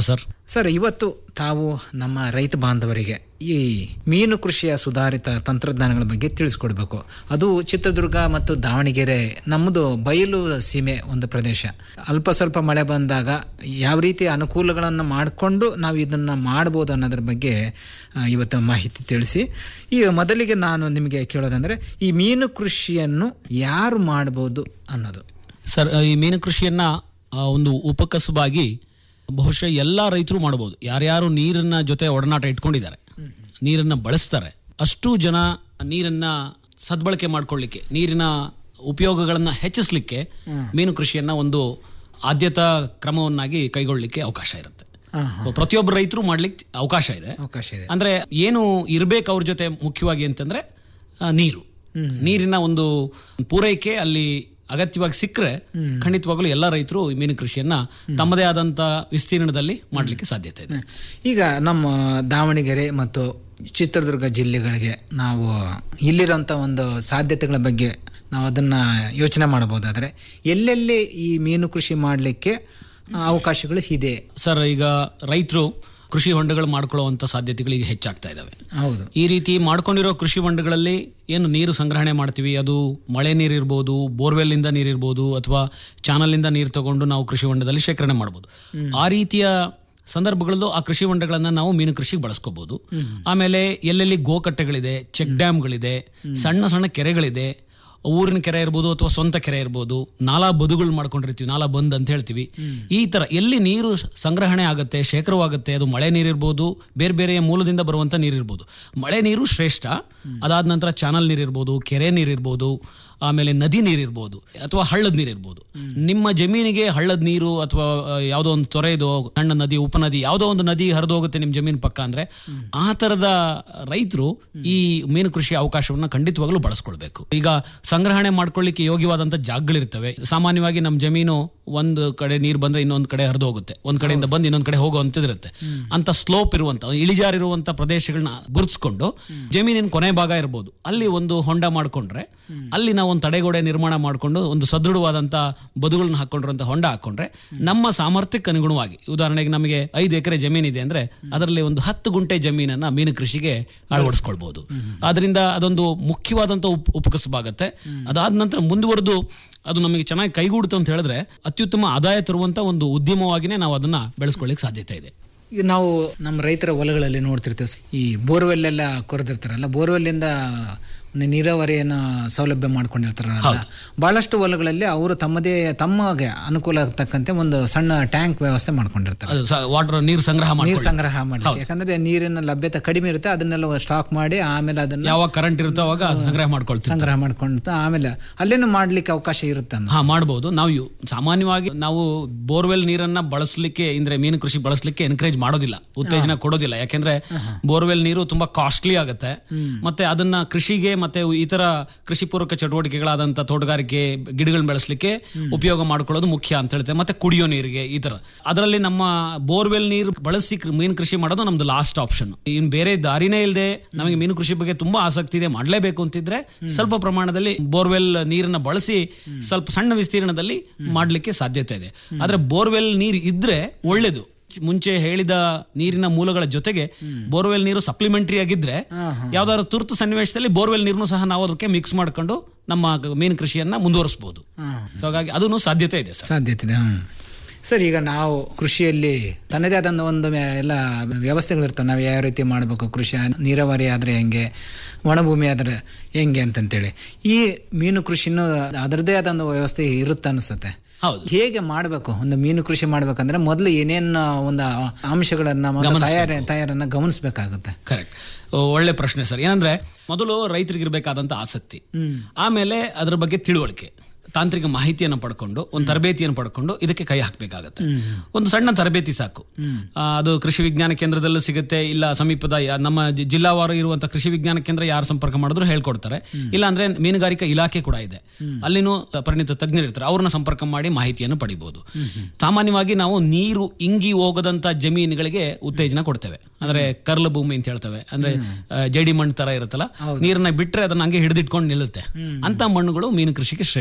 ಸರ್ ಇವತ್ತು ತಾವು ನಮ್ಮ ರೈತ ಬಾಂಧವರಿಗೆ ಈ ಮೀನು ಕೃಷಿಯ ಸುಧಾರಿತ ತಂತ್ರಜ್ಞಾನಗಳ ಬಗ್ಗೆ ತಿಳಿಸ್ಕೊಡ್ಬೇಕು ಅದು ಚಿತ್ರದುರ್ಗ ಮತ್ತು ದಾವಣಗೆರೆ ನಮ್ಮದು ಬಯಲು ಸೀಮೆ ಒಂದು ಪ್ರದೇಶ ಅಲ್ಪ ಸ್ವಲ್ಪ ಮಳೆ ಬಂದಾಗ ಯಾವ ರೀತಿ ಅನುಕೂಲಗಳನ್ನು ಮಾಡಿಕೊಂಡು ನಾವು ಇದನ್ನ ಮಾಡ್ಬೋದು ಅನ್ನೋದ್ರ ಬಗ್ಗೆ ಆ, ಇವತ್ತು ಮಾಹಿತಿ ತಿಳಿಸಿ ಈ ಮೊದಲಿಗೆ ನಾನು ನಿಮಗೆ ಕೇಳೋದಂದ್ರೆ ಈ ಮೀನು ಕೃಷಿಯನ್ನು ಯಾರು ಮಾಡ್ಬೋದು ಅನ್ನೋದು ಸರ್ ಈ ಮೀನು ಕೃಷಿಯನ್ನ ಆ, ಒಂದು ಉಪಕಸಬಾಗಿ ಬಹುಶಃ ಎಲ್ಲ ರೈತರು ಮಾಡಬಹುದು ಯಾರ್ಯಾರು ನೀರನ್ನ ಜೊತೆ ಒಡನಾಟ ಇಟ್ಕೊಂಡಿದ್ದಾರೆ ನೀರನ್ನ ಬಳಸ್ತಾರೆ ಅಷ್ಟು ಜನ ನೀರನ್ನ ಸದ್ಬಳಕೆ ಮಾಡ್ಕೊಳ್ಳಿಕ್ಕೆ ನೀರಿನ ಉಪಯೋಗಗಳನ್ನ ಹೆಚ್ಚಿಸ್ಲಿಕ್ಕೆ ಮೀನು ಕೃಷಿಯನ್ನ ಒಂದು ಆದ್ಯತಾ ಕ್ರಮವನ್ನಾಗಿ ಕೈಗೊಳ್ಳಲಿಕ್ಕೆ ಅವಕಾಶ ಇರುತ್ತೆ ಪ್ರತಿಯೊಬ್ಬ ರೈತರು ಮಾಡ್ಲಿಕ್ಕೆ ಅವಕಾಶ ಇದೆ ಅವಕಾಶ ಇದೆ ಅಂದ್ರೆ ಏನು ಇರ್ಬೇಕು ಅವ್ರ ಜೊತೆ ಮುಖ್ಯವಾಗಿ ಅಂತಂದ್ರೆ ಆ, ನೀರು ನೀರಿನ ಒಂದು ಪೂರೈಕೆ ಅಲ್ಲಿ ಅಗತ್ಯವಾಗಿ ಸಿಕ್ಕರೆ ಖಂಡಿತವಾಗ್ಲೂ ಎಲ್ಲ ರೈತರು ಈ ಮೀನು ಕೃಷಿಯನ್ನ ತಮ್ಮದೇ ಆದಂತ ವಿಸ್ತೀರ್ಣದಲ್ಲಿ ಮಾಡಲಿಕ್ಕೆ ಸಾಧ್ಯತೆ ಇದೆ ಈಗ ನಮ್ಮ ದಾವಣಗೆರೆ ಮತ್ತು ಚಿತ್ರದುರ್ಗ ಜಿಲ್ಲೆಗಳಿಗೆ ನಾವು ಇಲ್ಲಿರೋಂಥ ಒಂದು ಸಾಧ್ಯತೆಗಳ ಬಗ್ಗೆ ನಾವು ಅದನ್ನ ಯೋಚನೆ ಮಾಡಬಹುದಾದ್ರೆ ಎಲ್ಲೆಲ್ಲಿ ಈ ಮೀನು ಕೃಷಿ ಮಾಡಲಿಕ್ಕೆ ಅವಕಾಶಗಳು ಇದೆ ಸರ್ ಈಗ ರೈತರು ಕೃಷಿ ಹೊಂಡಗಳು ಮಾಡ್ಕೊಳ್ಳುವಂತ ಸಾಧ್ಯತೆಗಳು ಈಗ ಹೆಚ್ಚಾಗ್ತಾ ಇದಾವೆ ಹೌದು ಈ ರೀತಿ ಮಾಡ್ಕೊಂಡಿರೋ ಕೃಷಿ ಹೊಂಡಗಳಲ್ಲಿ ಏನು ನೀರು ಸಂಗ್ರಹಣೆ ಮಾಡ್ತೀವಿ ಅದು ಮಳೆ ನೀರಿರ್ಬೋದು ಬೋರ್ವೆಲ್ ಇಂದ ನೀರಿರ್ಬೋದು ಅಥವಾ ಚಾನಲ್ ಇಂದ ನೀರು ತಗೊಂಡು ನಾವು ಕೃಷಿ ಹೊಂಡದಲ್ಲಿ ಶೇಖರಣೆ ಮಾಡಬಹುದು ಆ ರೀತಿಯ ಸಂದರ್ಭಗಳಲ್ಲೂ ಆ ಕೃಷಿ ಹೊಂಡಗಳನ್ನ ನಾವು ಮೀನು ಕೃಷಿಗೆ ಬಳಸ್ಕೋಬಹುದು ಆಮೇಲೆ ಎಲ್ಲೆಲ್ಲಿ ಗೋಕಟ್ಟೆಗಳಿದೆ ಚೆಕ್ ಡ್ಯಾಮ್ಗಳಿದೆ ಸಣ್ಣ ಸಣ್ಣ ಕೆರೆಗಳಿದೆ ಊರಿನ ಕೆರೆ ಇರ್ಬೋದು ಅಥವಾ ಸ್ವಂತ ಕೆರೆ ಇರ್ಬೋದು ನಾಲಾ ಬದುಗಳು ಮಾಡ್ಕೊಂಡಿರ್ತೀವಿ ನಾಲಾ ಬಂದ್ ಅಂತ ಹೇಳ್ತೀವಿ ಈ ತರ ಎಲ್ಲಿ ನೀರು ಸಂಗ್ರಹಣೆ ಆಗುತ್ತೆ ಶೇಖರವಾಗುತ್ತೆ ಅದು ಮಳೆ ನೀರಿರ್ಬೋದು ಬೇರೆ ಬೇರೆ ಮೂಲದಿಂದ ಬರುವಂತ ನೀರಿರ್ಬೋದು ಮಳೆ ನೀರು ಶ್ರೇಷ್ಠ ಅದಾದ ನಂತರ ಚಾನಲ್ ನೀರಿರ್ಬೋದು ಕೆರೆ ನೀರಿರ್ಬೋದು ಆಮೇಲೆ ನದಿ ನೀರಿರ್ಬೋದು ಅಥವಾ ಹಳ್ಳದ ನೀರಿರ್ಬೋದು ನಿಮ್ಮ ಜಮೀನಿಗೆ ಹಳ್ಳದ ನೀರು ಅಥವಾ ಆ, ಯಾವುದೋ ಒಂದು ತೊರೆದು ಸಣ್ಣ ನದಿ ಉಪನದಿ ಯಾವುದೋ ಒಂದು ನದಿ ಹರಿದು ಹೋಗುತ್ತೆ ನಿಮ್ಮ ಜಮೀನು ಪಕ್ಕ ಅಂದ್ರೆ ಆ ತರದ ರೈತರು ಈ ಮೀನು ಕೃಷಿ ಅವಕಾಶವನ್ನ ಖಂಡಿತವಾಗ್ಲೂ ಬಳಸ್ಕೊಳ್ಬೇಕು ಈಗ ಸಂಗ್ರಹಣೆ ಮಾಡ್ಕೊಳ್ಳಿಕ್ಕೆ ಯೋಗ್ಯವಾದಂತ ಜಾಗಗಳಿರ್ತವೆ ಸಾಮಾನ್ಯವಾಗಿ ನಮ್ಮ ಜಮೀನು ಒಂದು ಕಡೆ ನೀರು ಬಂದ್ರೆ ಇನ್ನೊಂದು ಕಡೆ ಹರಿದು ಹೋಗುತ್ತೆ ಒಂದ್ ಕಡೆಯಿಂದ ಬಂದು ಇನ್ನೊಂದ್ ಕಡೆ ಹೋಗುವಂತದಿರುತ್ತೆ ಅಂತ ಸ್ಲೋಪ್ ಇರುವಂತ ಇಳಿಜಾರಿರುವಂತ ಪ್ರದೇಶಗಳನ್ನ ಗುರುತಿಸ್ಕೊಂಡು ಜಮೀನಿನ ಕೊನೆ ಭಾಗ ಇರ್ಬೋದು ಅಲ್ಲಿ ಒಂದು ಹೊಂಡ ಮಾಡ್ಕೊಂಡ್ರೆ ಅಲ್ಲಿ ನಾವು ಒಂದು ತಡೆಗೋಡೆ ನಿರ್ಮಾಣ ಮಾಡಿಕೊಂಡು ಒಂದು ಸದೃಢವಾದಂತ ಬದುಗಳನ್ನ ಹಾಕೊಂಡಿರುವಂತ ಹೊಂಡ ಹಾಕೊಂಡ್ರೆ ನಮ್ಮ ಸಾಮರ್ಥ್ಯಕ್ಕೆ ಅನುಗುಣವಾಗಿ ಉದಾಹರಣೆಗೆ ನಮಗೆ ಐದು ಎಕರೆ ಜಮೀನಿದೆ ಅಂದ್ರೆ ಅದರಲ್ಲಿ ಒಂದು ಹತ್ತು ಗುಂಟೆ ಜಮೀನನ್ನ ಮೀನು ಕೃಷಿಗೆ ಅಳವಡಿಸ್ಕೊಳ್ಬಹುದು ಆದ್ರಿಂದ ಅದೊಂದು ಮುಖ್ಯವಾದಂತ ಉಪ್ ಉಪಕಸಬಾಗತ್ತೆ ಅದಾದ ನಂತರ ಮುಂದುವರೆದು ಅದು ನಮಗೆ ಚೆನ್ನಾಗಿ ಕೈಗೂಡುತ್ತೆ ಅಂತ ಹೇಳಿದ್ರೆ ಅತ್ಯುತ್ತಮ ಆದಾಯ ತರುವಂತ ಒಂದು ಉದ್ಯಮವಾಗಿನೇ ನಾವು ಅದನ್ನ ಬೆಳೆಸ್ಕೊಳ್ಳಿಕ್ಕೆ ಸಾಧ್ಯತೆ ಇದೆ ಈಗ ನಾವು ನಮ್ಮ ರೈತರ ಹೊಲಗಳಲ್ಲಿ ನೋಡ್ತಿರ್ತೀವಿ ಸ- ಈ ಬೋರ್ವೆಲ್ ಎಲ್ಲ ಕೊರೆದಿರ್ತಾರಲ್ಲ ಬೋರ್ವೆಲ್ ಇಂದ ಒಂದು ನೀರಾವರಿಯನ್ನು ಸೌಲಭ್ಯ ಮಾಡ್ಕೊಂಡಿರ್ತಾರಲ್ಲ ಬಹಳಷ್ಟು ಹೊಲಗಳಲ್ಲಿ ಅವರು ತಮ್ಮದೇ ತಮಗೆ ಅನುಕೂಲ ಆಗ್ತಕ್ಕಂತೆ ಒಂದು ಸಣ್ಣ ಟ್ಯಾಂಕ್ ವ್ಯವಸ್ಥೆ ಮಾಡ್ಕೊಂಡಿರ್ತಾರೆ ಅದು ವಾಟರ್ ನೀರು ಸಂಗ್ರಹ ನೀರು ಮಾಡ್ಕೊಳ್ಳಿ. ಸಂಗ್ರಹ ಮಾಡಿ ಯಾಕಂದ್ರೆ ನೀರಿನ ಲಭ್ಯತೆ ಕಡಿಮೆ ಇರುತ್ತೆ ಅದನ್ನೆಲ್ಲ ಸ್ಟಾಕ್ ಮಾಡಿ ಆಮೇಲೆ ಅದನ್ನ ಯಾವಾಗ ಕರೆಂಟ್ ಇರುತ್ತೋ ಅವಾಗ ಸಂಗ್ರಹ ಮಾಡ್ಕೊಳ್ತೀವಿ ಸಂಗ್ರಹ ಮಾಡ್ಕೊಂಡು ಆಮೇಲೆ ಅಲ್ಲೇನು ಮಾಡ್ಲಿಕ್ಕೆ ಅವಕಾಶ ಇರುತ್ತೆ ಅನ್ನೋ. ಹಾ ಮಾಡಬಹುದು ನಾವು ಯು- ಸಾಮಾನ್ಯವಾಗಿ ನಾವು ಬೋರ್ವೆಲ್ ನೀರನ್ನ ಬಳಸಲಿಕ್ಕೆ ಅಂದ್ರೆ ಮೀನು ಕೃಷಿ ಬಳಸಲಿಕ್ಕೆ ಎನ್ಕರೇಜ್ ಮಾಡೋದಿಲ್ಲ ಉತ್ತೇಜನ ಕೊಡೋದಿಲ್ಲ ಯಾಕೆಂದ್ರೆ ಬೋರ್ವೆಲ್ ನೀರು ತುಂಬಾ ಕಾಸ್ಟ್ಲಿ ಆಗುತ್ತೆ ಮತ್ತೆ ಅದನ್ನ ಕೃಷಿಗೆ ಮತ್ತೆ ಇತರ ಕೃಷಿ ಪೂರಕ ಚಟುವಟಿಕೆಗಳಾದಂತ ತೋಟಗಾರಿಕೆ ಗಿಡಗಳನ್ನ ಬೆಳೆಸಲಿಕ್ಕೆ ಉಪಯೋಗ ಮಾಡ್ಕೊಳ್ಳೋದು ಮುಖ್ಯ ಅಂತ ಹೇಳ್ತೇವೆ ಮತ್ತೆ ಕುಡಿಯೋ ನೀರಿಗೆ ಈ ತರ ಅದರಲ್ಲಿ ನಮ್ಮ ಬೋರ್ವೆಲ್ ನೀರು ಬಳಸಿ ಕೃ- ಮೀನು ಕೃಷಿ ಮಾಡೋದು ನಮ್ದು ಲಾಸ್ಟ್ ಆಪ್ಷನ್ ಇನ್ ಬೇರೆ ದಾರಿನೇ ಇಲ್ಲದೆ ನಮಗೆ ಮೀನು ಕೃಷಿ ಬಗ್ಗೆ ತುಂಬಾ ಆಸಕ್ತಿ ಇದೆ ಮಾಡಲೇಬೇಕು ಅಂತಿದ್ರೆ ಸ್ವಲ್ಪ ಪ್ರಮಾಣದಲ್ಲಿ ಬೋರ್ವೆಲ್ ನೀರನ್ನ ಬಳಸಿ ಸ್ವಲ್ಪ ಸಣ್ಣ ವಿಸ್ತೀರ್ಣದಲ್ಲಿ ಮಾಡ್ಲಿಕ್ಕೆ ಸಾಧ್ಯತೆ ಇದೆ ಆದ್ರೆ ಬೋರ್ವೆಲ್ ನೀರು ಇದ್ರೆ ಒಳ್ಳೇದು ಮುಂಚೆ ಹೇಳಿದ ನೀರಿನ ಮೂಲಗಳ ಜೊತೆಗೆ ಬೋರ್ವೆಲ್ ನೀರು ಸಪ್ಲಿಮೆಂಟರಿ ಆಗಿದ್ರೆ ಯಾವ್ದಾದ್ರು ತುರ್ತು ಸನ್ನಿವೇಶದಲ್ಲಿ ಬೋರ್ವೆಲ್ ನೀರನ್ನು ಸಹ ನಾವು ಅದಕ್ಕೆ ಮಿಕ್ಸ್ ಮಾಡ್ಕೊಂಡು ನಮ್ಮ ಮೀನು ಕೃಷಿಯನ್ನ ಮುಂದುವರಿಸಬಹುದು ಸೊ ಹಾಗಾಗಿ ಅದನ್ನು ಸಾಧ್ಯತೆ ಇದೆ ಸರ್ ಸಾಧ್ಯತೆ ಇದೆ ಹ್ಮ್. ಸರ್ ಈಗ ನಾವು ಕೃಷಿಯಲ್ಲಿ ತನ್ನದೇ ಆದ ಒಂದು ಮ್ಯಾ- ಎಲ್ಲ ವ್ಯವಸ್ಥೆಗಳಿರ್ತವೆ ನಾವು ಯಾವ ರೀತಿ ಮಾಡಬೇಕು ಕೃಷಿ ನೀರಾವರಿ ಆದ್ರೆ ಹೆಂಗೆ ಒಣಭೂಮಿ ಆದ್ರೆ ಹೆಂಗೆ ಅಂತಂತೇಳಿ ಈ ಮೀನು ಕೃಷಿನೂ ಅದರದೇ ಆದ ಒಂದು ವ್ಯವಸ್ಥೆ ಇರುತ್ತೆ ಅನ್ಸುತ್ತೆ ಹೇಗೆ ಮಾಡಬೇಕು ಒಂದು ಮೀನು ಕೃಷಿ ಮಾಡ್ಬೇಕಂದ್ರೆ ಮೊದಲು ಏನೇನು ಒಂದು ಅಂಶಗಳನ್ನ ಮೊದಲು ಗಮನಿಸ್ಬೇಕು. ತಯಾರಿ ತಯಾರನ್ನ ಗಮನಿಸಬೇಕಾಗುತ್ತೆ ಕರೆಕ್ಟ್ ಒಳ್ಳೆ ಪ್ರಶ್ನೆ ಸರ್ ಏನಂದ್ರೆ ಮೊದಲು ರೈತರಿಗಿರ್ಬೇಕಾದಂತ ಆಸಕ್ತಿ ಆಮೇಲೆ ಅದ್ರ ಬಗ್ಗೆ ತಿಳುವಳಿಕೆ ತಾಂತ್ರಿಕ ಮಾಹಿತಿಯನ್ನು ಪಡ್ಕೊಂಡು ಒಂದು ತರಬೇತಿಯನ್ನು ಪಡ್ಕೊಂಡು ಇದಕ್ಕೆ ಕೈ ಹಾಕಬೇಕಾಗತ್ತೆ ಒಂದು ಸಣ್ಣ ತರಬೇತಿ ಸಾಕು ಆ, ಅದು ಕೃಷಿ ವಿಜ್ಞಾನ ಕೇಂದ್ರದಲ್ಲೂ ಸಿಗುತ್ತೆ ಇಲ್ಲ ಸಮೀಪದ ಯಾ- ನಮ್ಮ ಜಿ- ಜಿಲ್ಲಾವಾರು ಇರುವಂತಹ ಕೃಷಿ ವಿಜ್ಞಾನ ಕೇಂದ್ರ ಯಾರು ಸಂಪರ್ಕ ಮಾಡಿದ್ರು ಹೇಳ್ಕೊಡ್ತಾರೆ ಇಲ್ಲ ಅಂದ್ರೆ ಮೀನುಗಾರಿಕಾ ಇಲಾಖೆ ಕೂಡ ಇದೆ ಅಲ್ಲಿನೂ ತ- ಪರಿಣಿತ ತಜ್ಞರು ಇರ್ತಾರೆ ಅವ್ರನ್ನ ಸಂಪರ್ಕ ಮಾಡಿ ಮಾಹಿತಿಯನ್ನು ಪಡಿಬಹುದು ಸಾಮಾನ್ಯವಾಗಿ ನಾವು ನೀರು ಇಂಗಿ ಹೋಗದಂತ ಜಮೀನುಗಳಿಗೆ ಉತ್ತೇಜನ ಕೊಡ್ತೇವೆ ಅಂದ್ರೆ ಕರ್ಲ ಭೂಮಿ ಅಂತ ಹೇಳ್ತೇವೆ ಅಂದ್ರೆ ಆ, ಜೇಡಿ ಮಣ್ಣು ತರ ಇರುತ್ತಲ್ಲ ನೀರನ್ನ ಬಿಟ್ರೆ ಅದನ್ನ ಹಂಗೆ ಹಿಡಿದಿಟ್ಕೊಂಡು ನಿಲ್ಲುತ್ತೆ ಅಂತ ಮಣ್ಣುಗಳು ಮೀನು ಕೃಷಿಗೆ ಶ್ರೇಷ್ಠ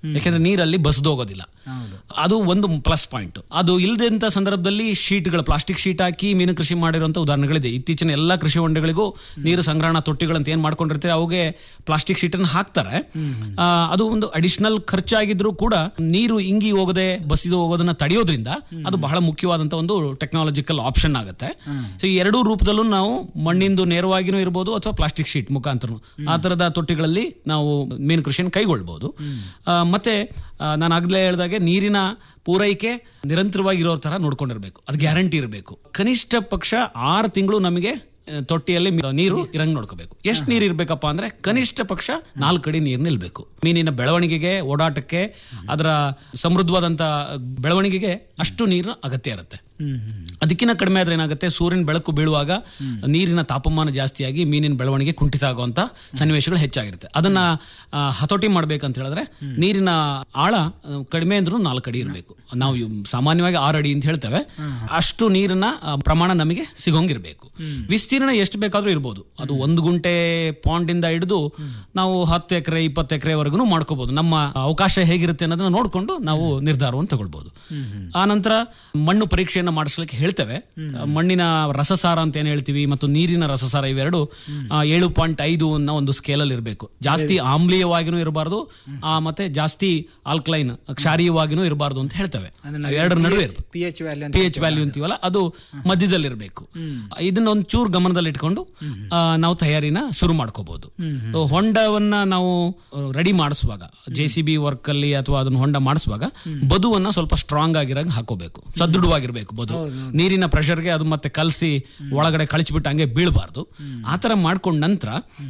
ಯಾಕೆಂದ್ರೆ ನೀರಲ್ಲಿ ಬಸ್ದೋಗೋದಿಲ್ಲ ಅದು ಒಂದು ಪ್ಲಸ್ ಪಾಯಿಂಟ್ ಅದು ಇಲ್ಲದಂತ ಸಂದರ್ಭದಲ್ಲಿ ಶೀಟ್ಗಳು ಪ್ಲಾಸ್ಟಿಕ್ ಶೀಟ್ ಹಾಕಿ ಮೀನು ಕೃಷಿ ಮಾಡಿರುವಂತ ಉದಾಹರಣೆಗಳಿದೆ ಇತ್ತೀಚಿನ ಎಲ್ಲಾ ಕೃಷಿ ಹೊಂಡಗಳಿಗೂ ನೀರು ಸಂಗ್ರಹಣಾ ತೊಟ್ಟಿಗಳಂತ ಏನ್ ಮಾಡ್ಕೊಂಡಿರ್ತಾರೆ ಅವುಗೆ ಪ್ಲಾಸ್ಟಿಕ್ ಶೀಟ್ ಅನ್ನು ಹಾಕ್ತಾರೆ ಆ, ಅದು ಒಂದು ಅಡಿಷನಲ್ ಖರ್ಚಾಗಿದ್ರು ಕೂಡ ನೀರು ಇಂಗಿ ಹೋಗದೆ ಬಸಿದು ಹೋಗೋದನ್ನ ತಡೆಯೋದ್ರಿಂದ ಅದು ಬಹಳ ಮುಖ್ಯವಾದಂತ ಒಂದು ಟೆಕ್ನಾಲಜಿಕಲ್ ಆಪ್ಷನ್ ಆಗುತ್ತೆ ಸೊ ಈ ಎರಡೂ ರೂಪದಲ್ಲೂ ನಾವು ಮಣ್ಣಿಂದು ನೇರವಾಗಿನೂ ಇರಬಹುದು ಅಥವಾ ಪ್ಲಾಸ್ಟಿಕ್ ಶೀಟ್ ಮುಖಾಂತರ ಆ ತರದ ತೊಟ್ಟಿಗಳಲ್ಲಿ ನಾವು ಮೀನು ಕೃಷಿಯನ್ನು ಕೈಗೊಳ್ಬಹುದು ಆ, ಮತ್ತೆ ಆ, ನಾನು ಆಗ್ಲೇ ಹೇಳಿದಾಗೆ ನೀರಿನ ಪೂರೈಕೆ ನಿರಂತರವಾಗಿ ಇರೋ ತರ ನೋಡ್ಕೊಂಡಿರ್ಬೇಕು ಅದು ಗ್ಯಾರಂಟಿ ಇರಬೇಕು ಕನಿಷ್ಠ ಪಕ್ಷ ಆರು ತಿಂಗಳು ನಮಗೆ ಆ, ತೊಟ್ಟಿಯಲ್ಲಿ ಮಿ- ನೀರು ಇರಂಗ್ ನೋಡ್ಕೋಬೇಕು ಎಷ್ಟು ನೀರು ಇರ್ಬೇಕಪ್ಪ ಅಂದ್ರೆ ಕನಿಷ್ಠ ಪಕ್ಷ ನಾಲ್ಕು ಅಡಿ ನೀರು ನಿಲ್ಬೇಕು ಮೀನಿನ ಬೆಳವಣಿಗೆಗೆ ಓಡಾಟಕ್ಕೆ ಅದರ ಸಮೃದ್ಧವಾದಂತ ಬೆಳವಣಿಗೆಗೆ ಅಷ್ಟು ನೀರಿನ ಅಗತ್ಯ ಇರುತ್ತೆ ಅದಕ್ಕಿಂತ ಕಡಿಮೆ ಆದ್ರೆ ಏನಾಗುತ್ತೆ ಸೂರ್ಯನ ಬೆಳಕು ಬೀಳುವಾಗ ನೀರಿನ ತಾಪಮಾನ ಜಾಸ್ತಿಯಾಗಿ ಮೀನಿನ ಬೆಳವಣಿಗೆ ಕುಂಠಿತ ಆಗುವಂತ ಸನ್ನಿವೇಶಗಳು ಹೆಚ್ಚಾಗಿರುತ್ತೆ ಅದನ್ನ ಆ, ಹತೋಟಿ ಮಾಡ್ಬೇಕಂತ ಹೇಳಿದ್ರೆ ನೀರಿನ ಆಳ ಆ, ಕಡಿಮೆ ಅಂದ್ರೂ ನಾಲ್ಕು ಅಡಿ ಇರಬೇಕು ನಾವು ಇವ್ ಸಾಮಾನ್ಯವಾಗಿ ಆರು ಅಡಿ ಅಂತ ಹೇಳ್ತೇವೆ ಅಷ್ಟು ನೀರಿನ ಆ, ಪ್ರಮಾಣ ನಮಗೆ ಸಿಗೋಂಗಿರ್ಬೇಕು ವಿಸ್ತೀರ್ಣ ಎಷ್ಟು ಬೇಕಾದ್ರೂ ಇರ್ಬೋದು ಅದು ಒಂದು ಗುಂಟೆ ಪಾಂಡ್ ಇಂದ ಹಿಡಿದು ನಾವು ಹತ್ತು ಎಕರೆ ಇಪ್ಪತ್ತು ಎಕರೆವರೆಗೂ ಮಾಡ್ಕೋಬಹುದು ನಮ್ಮ ಅವಕಾಶ ಹೇಗಿರುತ್ತೆ ಅನ್ನೋದನ್ನ ನೋಡ್ಕೊಂಡು ನಾವು ನಿರ್ಧಾರವನ್ನು ತಗೊಳ್ಬಹುದು ಆ ನಂತರ ಮಣ್ಣು ಪರೀಕ್ಷೆಯನ್ನ ಮಾಡಿಸ್ಲಿಕ್ಕೆ ಹೇಳ್ತೇವೆ ಮಣ್ಣಿನ ರಸಸಾರ ಅಂತ ಏನ್ ಹೇಳ್ತೀವಿ ಮತ್ತು ನೀರಿನ ರಸಸಾರ ಇವೆರಡು ಆ, ಏಳು ಪಾಯಿಂಟ್ ಐದು ಅನ್ನೋ ಒಂದು ಸ್ಕೇಲಲ್ಲಿ ಇರಬೇಕು ಜಾಸ್ತಿ ಆಮ್ಲೀಯವಾಗಿನೂ ಇರಬಾರ್ದು ಆ ಮತ್ತೆ ಜಾಸ್ತಿ ಆಲ್ಕಲೈನ್ ಕ್ಷಾರೀಯವಾಗಿನೂ ಇರಬಾರ್ದು ಅಂತ ಹೇಳ್ತೇವೆ ಎರಡರ ನಡುವೆ ಇರಬೇಕು P H value P H value ಅಂತೀವಲ್ಲ ಅದು ಮಧ್ಯದಲ್ಲಿರಬೇಕು ಇದನ್ನ ಒಂದು ಚೂರು ಗಮನದಲ್ಲಿ ಇಟ್ಕೊಂಡು ಆ, ನಾವು ತಯಾರಿನ ಶುರು ಮಾಡ್ಕೋಬಹುದು ಹೊಂಡವನ್ನ ನಾವು ರೆಡಿ ಮಾಡಿಸುವಾಗ ಜೆ ಸಿ ಬಿ ವರ್ಕ್ ಅಲ್ಲಿ ಅಥವಾ ಅದನ್ನ ಹೊಂಡ ಮಾಡಿಸುವಾಗ ಬದುವನ್ನ ಸ್ವಲ್ಪ ಸ್ಟ್ರಾಂಗ್ ಆಗಿರಂಗ್ ಹಾಕೋಬೇಕು ಸದೃಢವಾಗಿರ್ಬೇಕು ಬದು ನೀರಿನ ಪ್ರೆಷರ್ಗೆ ಅದು ಮತ್ತೆ ಕಲಸಿ ಒಳಗಡೆ ಕಳಿಸ್ಬಿಟ್ಟು ಹಂಗೆ ಬೀಳಬಾರ್ದು ಆತರ ಮಾಡ್ಕೊಂಡ ನಂತರ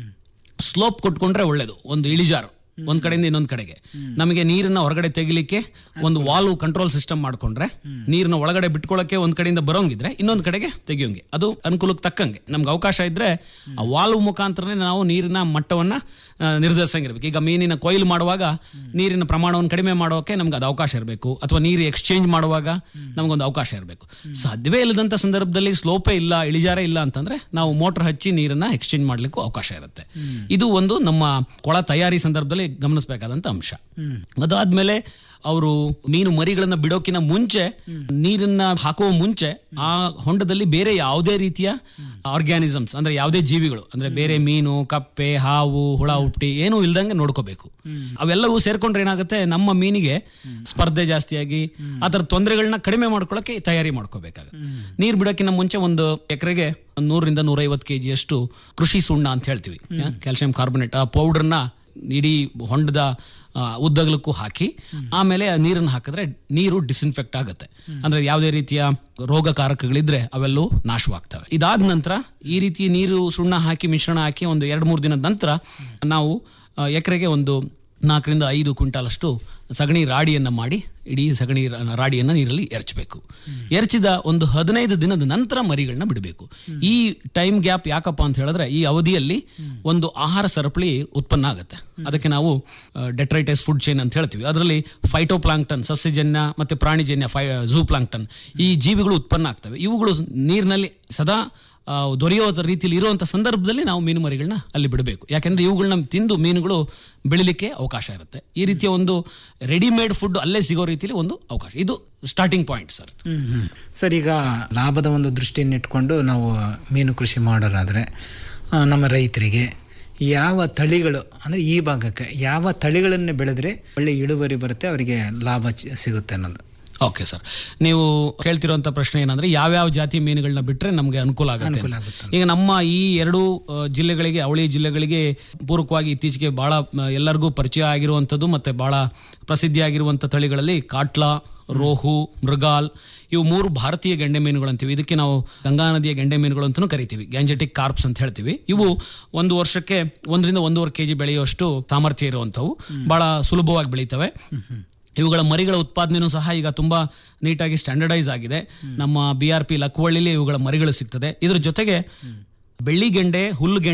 ಸ್ಲೋಪ್ ಕೊಟ್ಕೊಂಡ್ರೆ ಒಳ್ಳೇದು ಒಂದು ಇಳಿಜಾರು ಒಂದ್ ಕಡೆಯಿಂದ ಇನ್ನೊಂದ್ ಕಡೆಗೆ ನಮಗೆ ನೀರನ್ನ ಹೊರಗಡೆ ತೆಗಿಲಿಕ್ಕೆ ಒಂದು ವಾಲ್ವ್ ಕಂಟ್ರೋಲ್ ಸಿಸ್ಟಮ್ ಮಾಡ್ಕೊಂಡ್ರೆ ನೀರನ್ನ ಒಳಗಡೆ ಬಿಟ್ಕೊಳ್ಳಕ್ಕೆ ಒಂದ್ ಕಡೆಯಿಂದ ಬರೋಂಗಿದ್ರೆ ಇನ್ನೊಂದ್ ಕಡೆಗೆ ತೆಗಿಯೋಂಗೆ ಅದು ಅನುಕೂಲಕ್ಕೆ ತಕ್ಕಂಗೆ ನಮ್ಗೆ ಅವಕಾಶ ಇದ್ರೆ ಆ ವಾಲ್ವ್ ಮುಖಾಂತರನೇ ನಾವು ನೀರಿನ ಮಟ್ಟವನ್ನ ಆ, ನಿರ್ಧರಿಸಂಗಿರ್ಬೇಕು ಈಗ ಮೀನಿನ ಕೊಯ್ಲು ಮಾಡುವಾಗ ನೀರಿನ ಪ್ರಮಾಣವನ್ನು ಕಡಿಮೆ ಮಾಡೋಕೆ ನಮ್ಗೆ ಅದು ಅವಕಾಶ ಇರಬೇಕು ಅಥವಾ ನೀರು ಎಕ್ಸ್ಚೇಂಜ್ ಮಾಡುವಾಗ ನಮಗೊಂದು ಅವಕಾಶ ಇರಬೇಕು ಸಾಧ್ಯವೇ ಇಲ್ಲದಂತ ಸಂದರ್ಭದಲ್ಲಿ ಸ್ಲೋಪೇ ಇಲ್ಲ ಇಳಿಜಾರೇ ಇಲ್ಲ ಅಂತಂದ್ರೆ ನಾವು ಮೋಟರ್ ಹಚ್ಚಿ ನೀರನ್ನ ಎಕ್ಸ್ಚೇಂಜ್ ಮಾಡ್ಲಿಕ್ಕೂ ಅವಕಾಶ ಇರುತ್ತೆ ಇದು ಒಂದು ನಮ್ಮ ಕೊಳ ತಯಾರಿ ಸಂದರ್ಭದಲ್ಲಿ ಗಮನಿಸಬೇಕಾದಂತ ಅಂಶ ಅದಾದ್ಮೇಲೆ ಅವರು ಮೀನು ಮರಿಗಳನ್ನ ಬಿಡೋಕಿನ ಮುಂಚೆ ನೀರನ್ನ ಹಾಕುವ ಮುಂಚೆ ಆ ಹೊಂಡದಲ್ಲಿ ಬೇರೆ ಯಾವುದೇ ರೀತಿಯ ಆರ್ಗ್ಯಾನಿಸಮ್ಸ್ ಅಂದ್ರೆ ಯಾವುದೇ ಜೀವಿಗಳು ಅಂದ್ರೆ ಬೇರೆ ಮೀನು ಕಪ್ಪೆ ಹಾವು ಹುಳ ಉಪ್ಟಿ ಏನೂ ಇಲ್ದಂಗೆ ನೋಡ್ಕೋಬೇಕು ಅವೆಲ್ಲವೂ ಸೇರ್ಕೊಂಡ್ರೆ ಏನಾಗುತ್ತೆ ನಮ್ಮ ಮೀನಿಗೆ ಸ್ಪರ್ಧೆ ಜಾಸ್ತಿಯಾಗಿ ಅದರ ತೊಂದರೆಗಳನ್ನ ಕಡಿಮೆ ಮಾಡ್ಕೊಳ್ಳೋಕೆ ತಯಾರಿ ಮಾಡ್ಕೋಬೇಕಾಗುತ್ತೆ ನೀರ್ ಬಿಡೋಕಿನ ಮುಂಚೆ ಒಂದು ಎಕರೆಗೆ ನೂರರಿಂದ ನೂರೈವತ್ತು ಕೆಜಿ ಅಷ್ಟು ಕೃಷಿ ಸುಣ್ಣ ಅಂತ ಹೇಳ್ತೀವಿ ಕ್ಯಾಲ್ಸಿಯಂ ಕಾರ್ಬೊನೇಟ್ ಆ ಪೌಡರ್ನ ಇಡೀ ಹೊಂಡದ ಆ, ಉದ್ದಗಲಕ್ಕೂ ಹಾಕಿ ಆಮೇಲೆ ಆ ನೀರನ್ನು ಹಾಕಿದ್ರೆ ನೀರು ಡಿಸ್ಇನ್ಫೆಕ್ಟ್ ಆಗುತ್ತೆ ಅಂದ್ರೆ ಯಾವುದೇ ರೀತಿಯ ರೋಗಕಾರಕಗಳಿದ್ರೆ ಅವೆಲ್ಲವೂ ನಾಶವಾಗ್ತವೆ ಇದಾದ ನಂತರ ಈ ರೀತಿ ನೀರು ಸುಣ್ಣ ಹಾಕಿ ಮಿಶ್ರಣ ಹಾಕಿ ಒಂದು ಎರಡು ಮೂರು ದಿನದ ನಂತರ ನಾವು ಆ, ಎಕರೆಗೆ ಒಂದು ನಾಲ್ಕರಿಂದ ಐದು ಕ್ವಿಂಟಾಲ್ ಅಷ್ಟು ಸಗಣಿ ರಾಡಿಯನ್ನ ಮಾಡಿ ಇಡೀ ಸಗಣಿ ರ- ರಾಡಿಯನ್ನ ನೀರಲ್ಲಿ ಎರಚಬೇಕು ಎರಚಿದ ಒಂದು ಹದಿನೈದು ದಿನದ ನಂತರ ಮರಿಗಳನ್ನ ಬಿಡಬೇಕು ಈ ಟೈಮ್ ಗ್ಯಾಪ್ ಯಾಕಪ್ಪ ಅಂತ ಹೇಳಿದ್ರೆ ಈ ಅವಧಿಯಲ್ಲಿ ಒಂದು ಆಹಾರ ಸರಪಳಿ ಉತ್ಪನ್ನ ಆಗುತ್ತೆ ಅದಕ್ಕೆ ನಾವು ಡೆಟ್ರೈಟೈಸ್ ಫುಡ್ ಚೈನ್ ಅಂತ ಹೇಳ್ತೀವಿ ಅದರಲ್ಲಿ ಫೈಟೋಪ್ಲಾಂಕ್ಟನ್ ಸಸ್ಯಜನ್ಯ ಮತ್ತೆ ಪ್ರಾಣಿಜನ್ಯ ಫೈ ಝೂ ಪ್ಲಾಂಕ್ಟನ್ ಈ ಜೀವಿಗಳು ಉತ್ಪನ್ನ ಆಗ್ತವೆ ಇವುಗಳು ನೀರಿನಲ್ಲಿ ಸದಾ ಆ, ದೊರೆಯೋ ರೀತಿಯಲ್ಲಿ ಇರುವಂತ ಸಂದರ್ಭದಲ್ಲಿ ನಾವು ಮೀನು ಮರಿಗಳನ್ನ ಅಲ್ಲಿ ಬಿಡಬೇಕು ಯಾಕೆಂದ್ರೆ ಇವುಗಳನ್ನ ತಿಂದು ಮೀನುಗಳು ಬೆಳಿಲಿಕ್ಕೆ ಅವಕಾಶ ಇರುತ್ತೆ ಈ ರೀತಿಯ ಒಂದು ರೆಡಿಮೇಡ್ ಫುಡ್ ಅಲ್ಲೇ ಸಿಗೋ ರೀತಿಯಲ್ಲಿ ಒಂದು ಅವಕಾಶ ಇದು ಸ್ಟಾರ್ಟಿಂಗ್ ಪಾಯಿಂಟ್ ಸರ್ ಸರ್ ಈಗ ಲಾಭದ ಒಂದು ದೃಷ್ಟಿಯನ್ನು ಇಟ್ಕೊಂಡು ನಾವು ಮೀನು ಕೃಷಿ ಮಾಡೋರಾದರೆ ಆ, ನಮ್ಮ ರೈತರಿಗೆ ಯಾವ ತಳಿಗಳು ಅಂದರೆ ಈ ಭಾಗಕ್ಕೆ ಯಾವ ತಳಿಗಳನ್ನು ಬೆಳೆದ್ರೆ ಒಳ್ಳೆ ಇಳುವರಿ ಬರುತ್ತೆ ಅವರಿಗೆ ಲಾಭ ಚ- ಸಿಗುತ್ತೆ ಅನ್ನೋದು ಓಕೆ ಸರ್ ನೀವು ಕೇಳ್ತಿರುವಂತ ಪ್ರಶ್ನೆ ಏನಂದ್ರೆ ಯಾವ್ಯಾವ ಜಾತಿ ಮೀನುಗಳನ್ನ ಬಿಟ್ರೆ ನಮ್ಗೆ ಅನುಕೂಲ ಆಗುತ್ತೆ ಅನುಕೂಲ ಅಂತ. ಈಗ ನಮ್ಮ ಈ ಎರಡು ಆ, ಜಿಲ್ಲೆಗಳಿಗೆ ಅವಳಿ ಜಿಲ್ಲೆಗಳಿಗೆ ಪೂರಕವಾಗಿ ಇತ್ತೀಚೆಗೆ ಬಹಳ ಆ, ಎಲ್ಲರಿಗೂ ಪರಿಚಯ ಆಗಿರುವಂತದ್ದು ಮತ್ತೆ ಬಹಳ ಪ್ರಸಿದ್ಧಿ ಆಗಿರುವಂತ ತಳಿಗಳಲ್ಲಿ ಕಾಟ್ಲಾ ರೋಹು ಮೃಗಾಲ್ ಇವು ಮೂರು ಭಾರತೀಯ ಗೆಂಡೆ ಮೀನುಗಳು ಅಂತೀವಿ ಇದಕ್ಕೆ ನಾವು ಗಂಗಾ ನದಿಯ ಗೆಂಡೆ ಮೀನುಗಳು ಅಂತಾನೂ ಕರಿತೀವಿ ಗ್ಯಾಂಜೆಟಿಕ್ ಕಾರ್ಪ್ಸ್ ಅಂತ ಹೇಳ್ತೀವಿ ಇವು ಒಂದು ವರ್ಷಕ್ಕೆ ಒಂದರಿಂದ ಒಂದೂವರೆ ಕೆಜಿ ಬೆಳೆಯುವಷ್ಟು ಸಾಮರ್ಥ್ಯ ಇರುವಂತವು ಬಹಳ ಸುಲಭವಾಗಿ ಬೆಳೀತವೆ ಇವುಗಳ ಮರಿಗಳ ಉತ್ಪಾದನೆಯೂ ಸಹ ಈಗ ತುಂಬಾ ನೀಟಾಗಿ ಸ್ಟ್ಯಾಂಡರ್ಡೈಸ್ ಆಗಿದೆ ನಮ್ಮ ಬಿ ಆರ್ ಪಿ ಲಕ್ವಳ್ಳಿಲಿ ಇವುಗಳ ಮರಿಗಳು ಸಿಗ್ತದೆ ಇದ್ರ ಜೊತೆಗೆ ಬೆಳ್ಳಿಗೆಂಡೆ ಹುಲ್ಲುಗೆಂಡೆ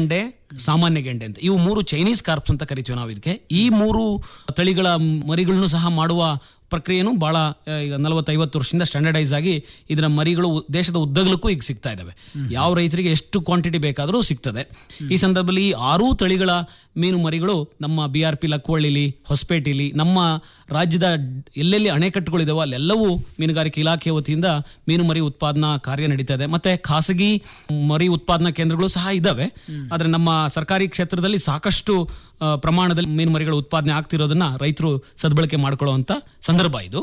ಸಾಮಾನ್ಯ ಗೆಂಡೆ ಅಂತ ಇವು ಮೂರು ಚೈನೀಸ್ ಕಾರ್ಪ್ಸ್ ಅಂತ ಕರಿತೀವಿ ನಾವು ಇದಕ್ಕೆ ಈ ಮೂರು ತಳಿಗಳ ಮರಿಗಳನ್ನು ಸಹ ಮಾಡುವ ಪ್ರಕ್ರಿಯೆನೂ ಬಹಳ ಆ, ಈಗ ನಲವತ್ತೈವತ್ತು ವರ್ಷದಿಂದ ಸ್ಟ್ಯಾಂಡರ್ಡೈಸ್ ಆಗಿ ಇದರ ಮರಿಗಳು ಉ- ದೇಶದ ಉದ್ದಗಲಕ್ಕೂ ಈಗ ಸಿಗ್ತಾ ಇದಾವೆ ಯಾವ ರೈತರಿಗೆ ಎಷ್ಟು ಕ್ವಾಂಟಿಟಿ ಬೇಕಾದರೂ ಸಿಗ್ತದೆ ಈ ಸಂದರ್ಭದಲ್ಲಿ ಈ ಆರೂ ತಳಿಗಳ ಮೀನು ಮರಿಗಳು ನಮ್ಮ ಬಿ ಆರ್ ಪಿ ಲಕ್ವಳ್ಳಿಲಿ ಹೊಸಪೇಟೆಲಿ ನಮ್ಮ ರಾಜ್ಯದ ಎಲ್ಲೆಲ್ಲಿ ಅಣೆಕಟ್ಟುಗಳಿದಾವೋ ಅಲ್ಲೆಲ್ಲವೂ ಮೀನುಗಾರಿಕೆ ಇಲಾಖೆ ವತಿಯಿಂದ ಮೀನು ಮರಿ ಉತ್ಪಾದನಾ ಕಾರ್ಯ ನಡೀತಾ ಇದೆ ಮತ್ತೆ ಖಾಸಗಿ ಮರಿ ಉತ್ಪಾದನಾ ಕೇಂದ್ರಗಳು ಸಹ ಇದಾವೆ ಆದ್ರೆ ನಮ್ಮ ಸರ್ಕಾರಿ ಕ್ಷೇತ್ರದಲ್ಲಿ ಸಾಕಷ್ಟು ಆ, ಪ್ರಮಾಣದಲ್ಲಿ ಮೀನು ಮರಿಗಳ ಉತ್ಪಾದನೆ ಆಗ್ತಿರೋದನ್ನ ರೈತರು ಸದ್ಬಳಕೆ ಮಾಡ್ಕೊಳ್ಳುವಂತ ಸಂದರ್ಭ ಇದು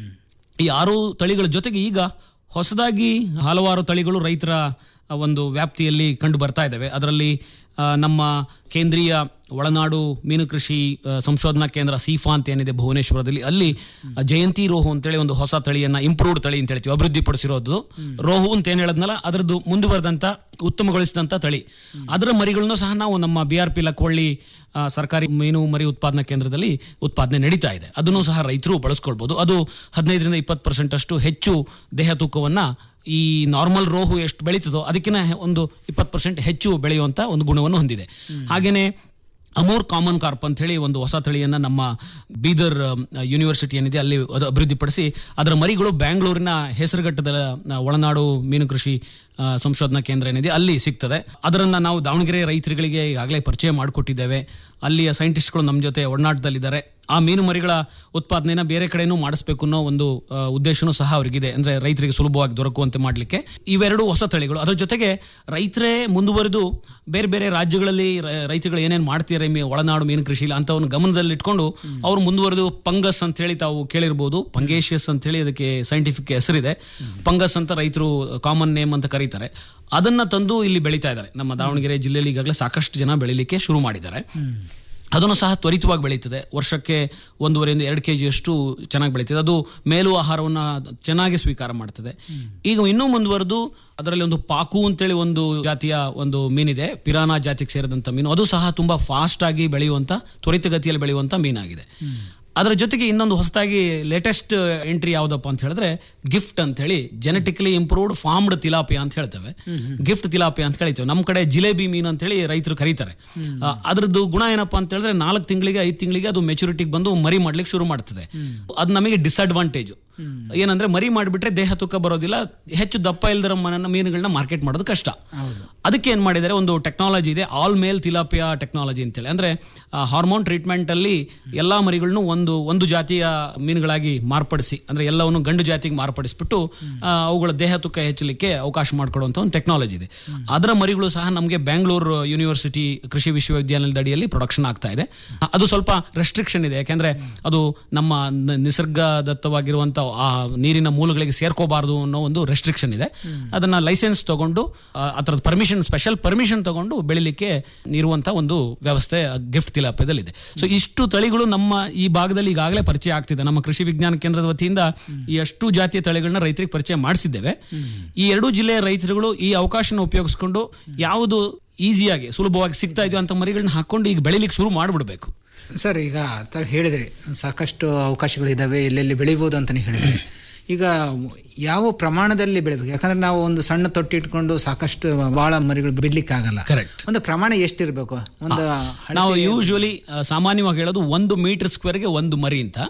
ಈ ಆರು ತಳಿಗಳ ಜೊತೆಗೆ ಈಗ ಹೊಸದಾಗಿ ಹಲವಾರು ತಳಿಗಳು ರೈತರ ಆ, ಒಂದು ವ್ಯಾಪ್ತಿಯಲ್ಲಿ ಕಂಡು ಬರ್ತಾ ಇದ್ದಾವೆ ಅದರಲ್ಲಿ ಆ, ನಮ್ಮ ಕೇಂದ್ರೀಯ ಒಳನಾಡು ಮೀನು ಕೃಷಿ ಆ, ಸಂಶೋಧನಾ ಕೇಂದ್ರ ಸೀಫಾ ಅಂತ ಏನಿದೆ ಭುವನೇಶ್ವರದಲ್ಲಿ ಅಲ್ಲಿ ಆ, ಜಯಂತಿ ರೋಹು ಅಂತೇಳಿ ಒಂದು ಹೊಸ ತಳಿಯನ್ನ ಇಂಪ್ರೂವ್ಡ್ ತಳಿ ಅಂತ ಹೇಳ್ತೀವಿ ಅಭಿವೃದ್ಧಿಪಡಿಸಿರೋದು ರೋಹು ಅಂತ ಏನ್ ಹೇಳದ್ನಲ್ಲ ಅದರದ್ದು ಮುಂದುವರೆದಂತ ಉತ್ತಮಗೊಳಿಸಿದಂತ ತಳಿ ಅದರ ಮರಿಗಳನ್ನು ಸಹ ನಾವು ನಮ್ಮ ಬಿ ಆರ್ ಪಿ ಲಕ್ವಳ್ಳಿ ಆ, ಸರ್ಕಾರಿ ಮೀನು ಮರಿ ಉತ್ಪಾದನಾ ಕೇಂದ್ರದಲ್ಲಿ ಉತ್ಪಾದನೆ ನಡೀತಾ ಇದೆ ಅದನ್ನು ಸಹ ರೈತರು ಬಳಸ್ಕೊಳ್ಬಹುದು ಅದು ಹದಿನೈದರಿಂದ ಇಪ್ಪತ್ತು ಪರ್ಸೆಂಟ್ ಅಷ್ಟು ಹೆಚ್ಚು ದೇಹ ತೂಕವನ್ನ ಈ ನಾರ್ಮಲ್ ರೋಹು ಎಷ್ಟು ಬೆಳೀತದೋ ಅದಕ್ಕಿಂತ ಒಂದು ಇಪ್ಪತ್ತು ಪರ್ಸೆಂಟ್ ಹೆಚ್ಚು ಬೆಳೆಯುವಂತ ಒಂದು ಗುಣವನ್ನು ಹೊಂದಿದೆ ಹಾಗೇನೆ ಅಮೋರ್ ಕಾಮನ್ ಕಾರ್ಪ್ ಅಂತ ಹೇಳಿ ಒಂದು ಹೊಸ ತಳಿಯನ್ನ ನಮ್ಮ ಬೀದರ್ ಆ, ಯೂನಿವರ್ಸಿಟಿ ಏನಿದೆ ಅಲ್ಲಿ ಅದು ಅಭಿವೃದ್ಧಿಪಡಿಸಿ ಅದರ ಮರಿಗಳು ಬ್ಯಾಂಗ್ಳೂರಿನ ಹೆಸರುಘಟ್ಟದ ಆ, ಒಳನಾಡು ಮೀನು ಕೃಷಿ ಆ, ಸಂಶೋಧನಾ ಕೇಂದ್ರ ಏನಿದೆ ಅಲ್ಲಿ ಸಿಗ್ತದೆ ಅದರನ್ನ ನಾವು ದಾವಣಗೆರೆ ರೈತರುಗಳಿಗೆ ಈಗಾಗಲೇ ಪರಿಚಯ ಮಾಡಿಕೊಟ್ಟಿದ್ದೇವೆ ಅಲ್ಲಿಯ ಸೈಂಟಿಸ್ಟ್ಗಳು ನಮ್ಮ ಜೊತೆ ಒಡನಾಟದಲ್ಲಿದ್ದಾರೆ ಆ ಮೀನು ಮರಿಗಳ ಉತ್ಪಾದನೆನ ಬೇರೆ ಕಡೆನೂ ಮಾಡಿಸ್ಬೇಕು ಅನ್ನೋ ಒಂದು ಆ, ಉದ್ದೇಶನೂ ಸಹ ಅವರಿಗಿದೆ ಅಂದ್ರೆ ರೈತರಿಗೆ ಸುಲಭವಾಗಿ ದೊರಕುವಂತೆ ಮಾಡಲಿಕ್ಕೆ ಇವೆರಡು ಹೊಸ ತಳಿಗಳು ಅದರ ಜೊತೆಗೆ ರೈತರೇ ಮುಂದುವರೆದು ಬೇರೆ ಬೇರೆ ರಾಜ್ಯಗಳಲ್ಲಿ ರ- ರೈತರುಗಳು ಏನೇನು ಮಾಡ್ತಿದ್ದಾರೆ ಮೀ ಒಳನಾಡು ಮೀನು ಕೃಷಿ ಅಂತವನ್ನು ಗಮನದಲ್ಲಿ ಇಟ್ಕೊಂಡು ಅವ್ರು ಮುಂದುವರೆದು ಪಂಗಸ್ ಅಂತ ಹೇಳಿ ತಾವು ಕೇಳಿರ್ಬೋದು ಪಂಗೇಶಿಯಸ್ ಅಂತ ಹೇಳಿ ಅದಕ್ಕೆ ಸೈಂಟಿಫಿಕ್ ಹೆಸರಿದೆ ಪಂಗಸ್ ಅಂತ ರೈತರು ಕಾಮನ್ ನೇಮ್ ಅಂತ ಕರೀತಾರೆ ಅದನ್ನ ತಂದು ಇಲ್ಲಿ ಬೆಳೀತಾ ಇದ್ದಾರೆ ನಮ್ಮ ದಾವಣಗೆರೆ ಜಿಲ್ಲೆಯಲ್ಲಿ ಈಗಾಗಲೇ ಸಾಕಷ್ಟು ಜನ ಬೆಳಿಲಿಕ್ಕೆ ಶುರು ಮಾಡಿದ್ದಾರೆ ಅದನ್ನು ಸಹ ತ್ವರಿತವಾಗಿ ಬೆಳೀತದೆ ವರ್ಷಕ್ಕೆ ಒಂದೂವರೆಯಿಂದ ಎರಡು ಕೆ ಜಿಯಷ್ಟು ಚೆನ್ನಾಗಿ ಬೆಳೀತದೆ ಅದು ಮೇಲು ಆಹಾರವನ್ನು ಚೆನ್ನಾಗಿ ಸ್ವೀಕಾರ ಮಾಡ್ತದೆ ಈಗ ಇನ್ನೂ ಮುಂದುವರೆದು ಅದರಲ್ಲಿ ಒಂದು ಪಾಕು ಅಂತೇಳಿ ಒಂದು ಜಾತಿಯ ಒಂದು ಮೀನಿದೆ ಪಿರಾನಾ ಜಾತಿಗೆ ಸೇರಿದಂತ ಮೀನು ಅದು ಸಹ ತುಂಬಾ ಫಾಸ್ಟ್ ಆಗಿ ಬೆಳೆಯುವಂತ ತ್ವರಿತಗತಿಯಲ್ಲಿ ಬೆಳೆಯುವಂತ ಮೀನಾಗಿದೆ ಅದರ ಜೊತೆಗೆ ಇನ್ನೊಂದು ಹೊಸದಾಗಿ ಲೇಟೆಸ್ಟ್ ಎಂಟ್ರಿ ಯಾವ್ದಪ್ಪ ಅಂತ ಹೇಳಿದ್ರೆ ಗಿಫ್ಟ್ ಅಂತ ಹೇಳಿ ಜೆನೆಟಿಕಲಿ ಇಂಪ್ರೂವ್ಡ್ ಫಾರ್ಮ್ಡ್ ತಿಲಾಪಿಯಾ ಅಂತ ಹೇಳ್ತೇವೆ ಗಿಫ್ಟ್ ತಿಲಾಪಿಯಾ ಅಂತ ಹೇಳ್ತೇವೆ ನಮ್ಮ ಕಡೆ ಜಿಲೇಬಿ ಮೀನು ಅಂತ ಹೇಳಿ ರೈತರು ಕರೀತಾರೆ ಆ, ಅದ್ರದ್ದು ಗುಣ ಏನಪ್ಪಾ ಅಂತ ಹೇಳಿದ್ರೆ ನಾಲ್ಕು ತಿಂಗಳಿಗೆ ಐದು ತಿಂಗಳಿಗೆ ಅದು ಮೆಚುರಿಟಿಗೆ ಬಂದು ಮರಿ ಮಾಡ್ಲಿಕ್ಕೆ ಶುರು ಮಾಡ್ತದೆ ಅದು ನಮಗೆ ಡಿಸ್ಅಡ್ವಾಂಟೇಜ್ ಏನಂದ್ರೆ ಮರಿ ಮಾಡಿಬಿಟ್ರೆ ದೇಹ ತೂಕ ಬರೋದಿಲ್ಲ ಹೆಚ್ಚು ದಪ್ಪ ಇಲ್ದರ ಮನ ಮೀನುಗಳನ್ನ ಮಾರ್ಕೆಟ್ ಮಾಡೋದು ಕಷ್ಟ ಅದಕ್ಕೆ ಏನ್ ಮಾಡಿದ್ದಾರೆ ಒಂದು ಟೆಕ್ನಾಲಜಿ ಇದೆ ಆಲ್ ಮೇಲ್ ತಿಲಾಪಿಯಾ ಟೆಕ್ನಾಲಜಿ ಅಂತೇಳಿ ಅಂದ್ರೆ ಹಾರ್ಮೋನ್ ಟ್ರೀಟ್ಮೆಂಟ್ ಅಲ್ಲಿ ಎಲ್ಲಾ ಮರಿಗಳನ್ನು ಒಂದು ಒಂದು ಜಾತಿಯ ಮೀನುಗಳಾಗಿ ಮಾರ್ಪಡಿಸಿ ಅಂದ್ರೆ ಎಲ್ಲವನ್ನು ಗಂಡು ಜಾತಿಗೆ ಮಾರ್ಪಡಿಸ್ಬಿಟ್ಟು ಆ, ಅವುಗಳ ದೇಹ ತೂಕ ಹೆಚ್ಚಲಿಕ್ಕೆ ಅವಕಾಶ ಮಾಡಿಕೊಡುವಂತ ಒಂದು ಟೆಕ್ನಾಲಜಿ ಇದೆ ಅದರ ಮರಿಗಳು ಸಹ ನಮಗೆ ಬ್ಯಾಂಗ್ಳೂರ್ ಯೂನಿವರ್ಸಿಟಿ ಕೃಷಿ ವಿಶ್ವವಿದ್ಯಾಲಯದ ಅಡಿಯಲ್ಲಿ ಪ್ರೊಡಕ್ಷನ್ ಆಗ್ತಾ ಇದೆ ಅದು ಸ್ವಲ್ಪ ರೆಸ್ಟ್ರಿಕ್ಷನ್ ಇದೆ ಯಾಕೆಂದ್ರೆ ಅದು ನಮ್ಮ ನ- ನಿಸರ್ಗದತ್ತವಾಗಿರುವಂತ ಆ ನೀರಿನ ಮೂಲಗಳಿಗೆ ಸೇರ್ಕೋಬಾರದು ಅನ್ನೋ ಒಂದು ರೆಸ್ಟ್ರಿಕ್ಷನ್ ಇದೆ ಅದನ್ನ ಲೈಸೆನ್ಸ್ ತಗೊಂಡು ಆ, ಅದರದ ಪರ್ಮಿಷನ್ ಸ್ಪೆಷಲ್ ಪರ್ಮಿಷನ್ ತಗೊಂಡು ಬೆಳಿಲಿಕ್ಕೆ ಇರುವಂತ ಒಂದು ವ್ಯವಸ್ಥೆ ಗಿಫ್ಟ್ ತಿಲಾಪ್ಯದಲ್ಲಿದೆ ಸೊ ಇಷ್ಟು ತಳಿಗಳು ನಮ್ಮ ಈ ಭಾಗದಲ್ಲಿ ಈಗಾಗಲೇ ಪರಿಚಯ ಆಗ್ತಿದೆ ನಮ್ಮ ಕೃಷಿ ವಿಜ್ಞಾನ ಕೇಂದ್ರದ ವತಿಯಿಂದ ಈ ಅಷ್ಟು ಜಾತಿಯ ತಳಿಗಳನ್ನ ರೈತರಿಗೆ ಪರಿಚಯ ಮಾಡಿಸಿದ್ದೇವೆ ಈ ಎರಡೂ ಜಿಲ್ಲೆಯ ರೈತರುಗಳು ಈ ಅವಕಾಶನ ಉಪಯೋಗಿಸ್ಕೊಂಡು ಯಾವುದು ಈಸಿಯಾಗಿ ಸುಲಭವಾಗಿ ಸಿಗ್ತಾ ಇದೆಯೋ ಅಂತ ಮರಿಗಳನ್ನ ಹಾಕೊಂಡು ಈಗ ಬೆಳಿಲಿಕ್ಕೆ ಶುರು ಮಾಡಿಬಿಡ್ಬೇಕು ಸರ್ ಈಗ ತಾವು ಹೇಳಿದ್ರಿ ಸಾಕಷ್ಟು ಅವಕಾಶಗಳಿದ್ದಾವೆ ಎಲ್ಲೆಲ್ಲಿ ಬೆಳಿಬೋದು ಅಂತಾನೆ ಹೇಳಿದ್ರಿ ಈಗ ಯಾವ ಪ್ರಮಾಣದಲ್ಲಿ ಬೆಳಿಬೇಕು ಯಾಕಂದ್ರೆ ನಾವು ಒಂದು ಸಣ್ಣ ತೊಟ್ಟಿ ಇಟ್ಕೊಂಡು ಸಾಕಷ್ಟು ಬಾಳ ಮರಿಗಳು ಬಿಡ್ಲಿಕ್ಕೆ ಆಗಲ್ಲ ಕರೆಕ್ಟ್ ಒಂದು ಪ್ರಮಾಣ ಎಷ್ಟಿರ್ಬೇಕು ಒಂದು ನಾವು ಯೂಶುವಲಿ ಸಾಮಾನ್ಯವಾಗಿ ಹೇಳೋದು ಒಂದು ಮೀಟರ್ ಸ್ಕ್ವೇರ್ಗೆ ಒಂದು ಮರಿ ಅಂತ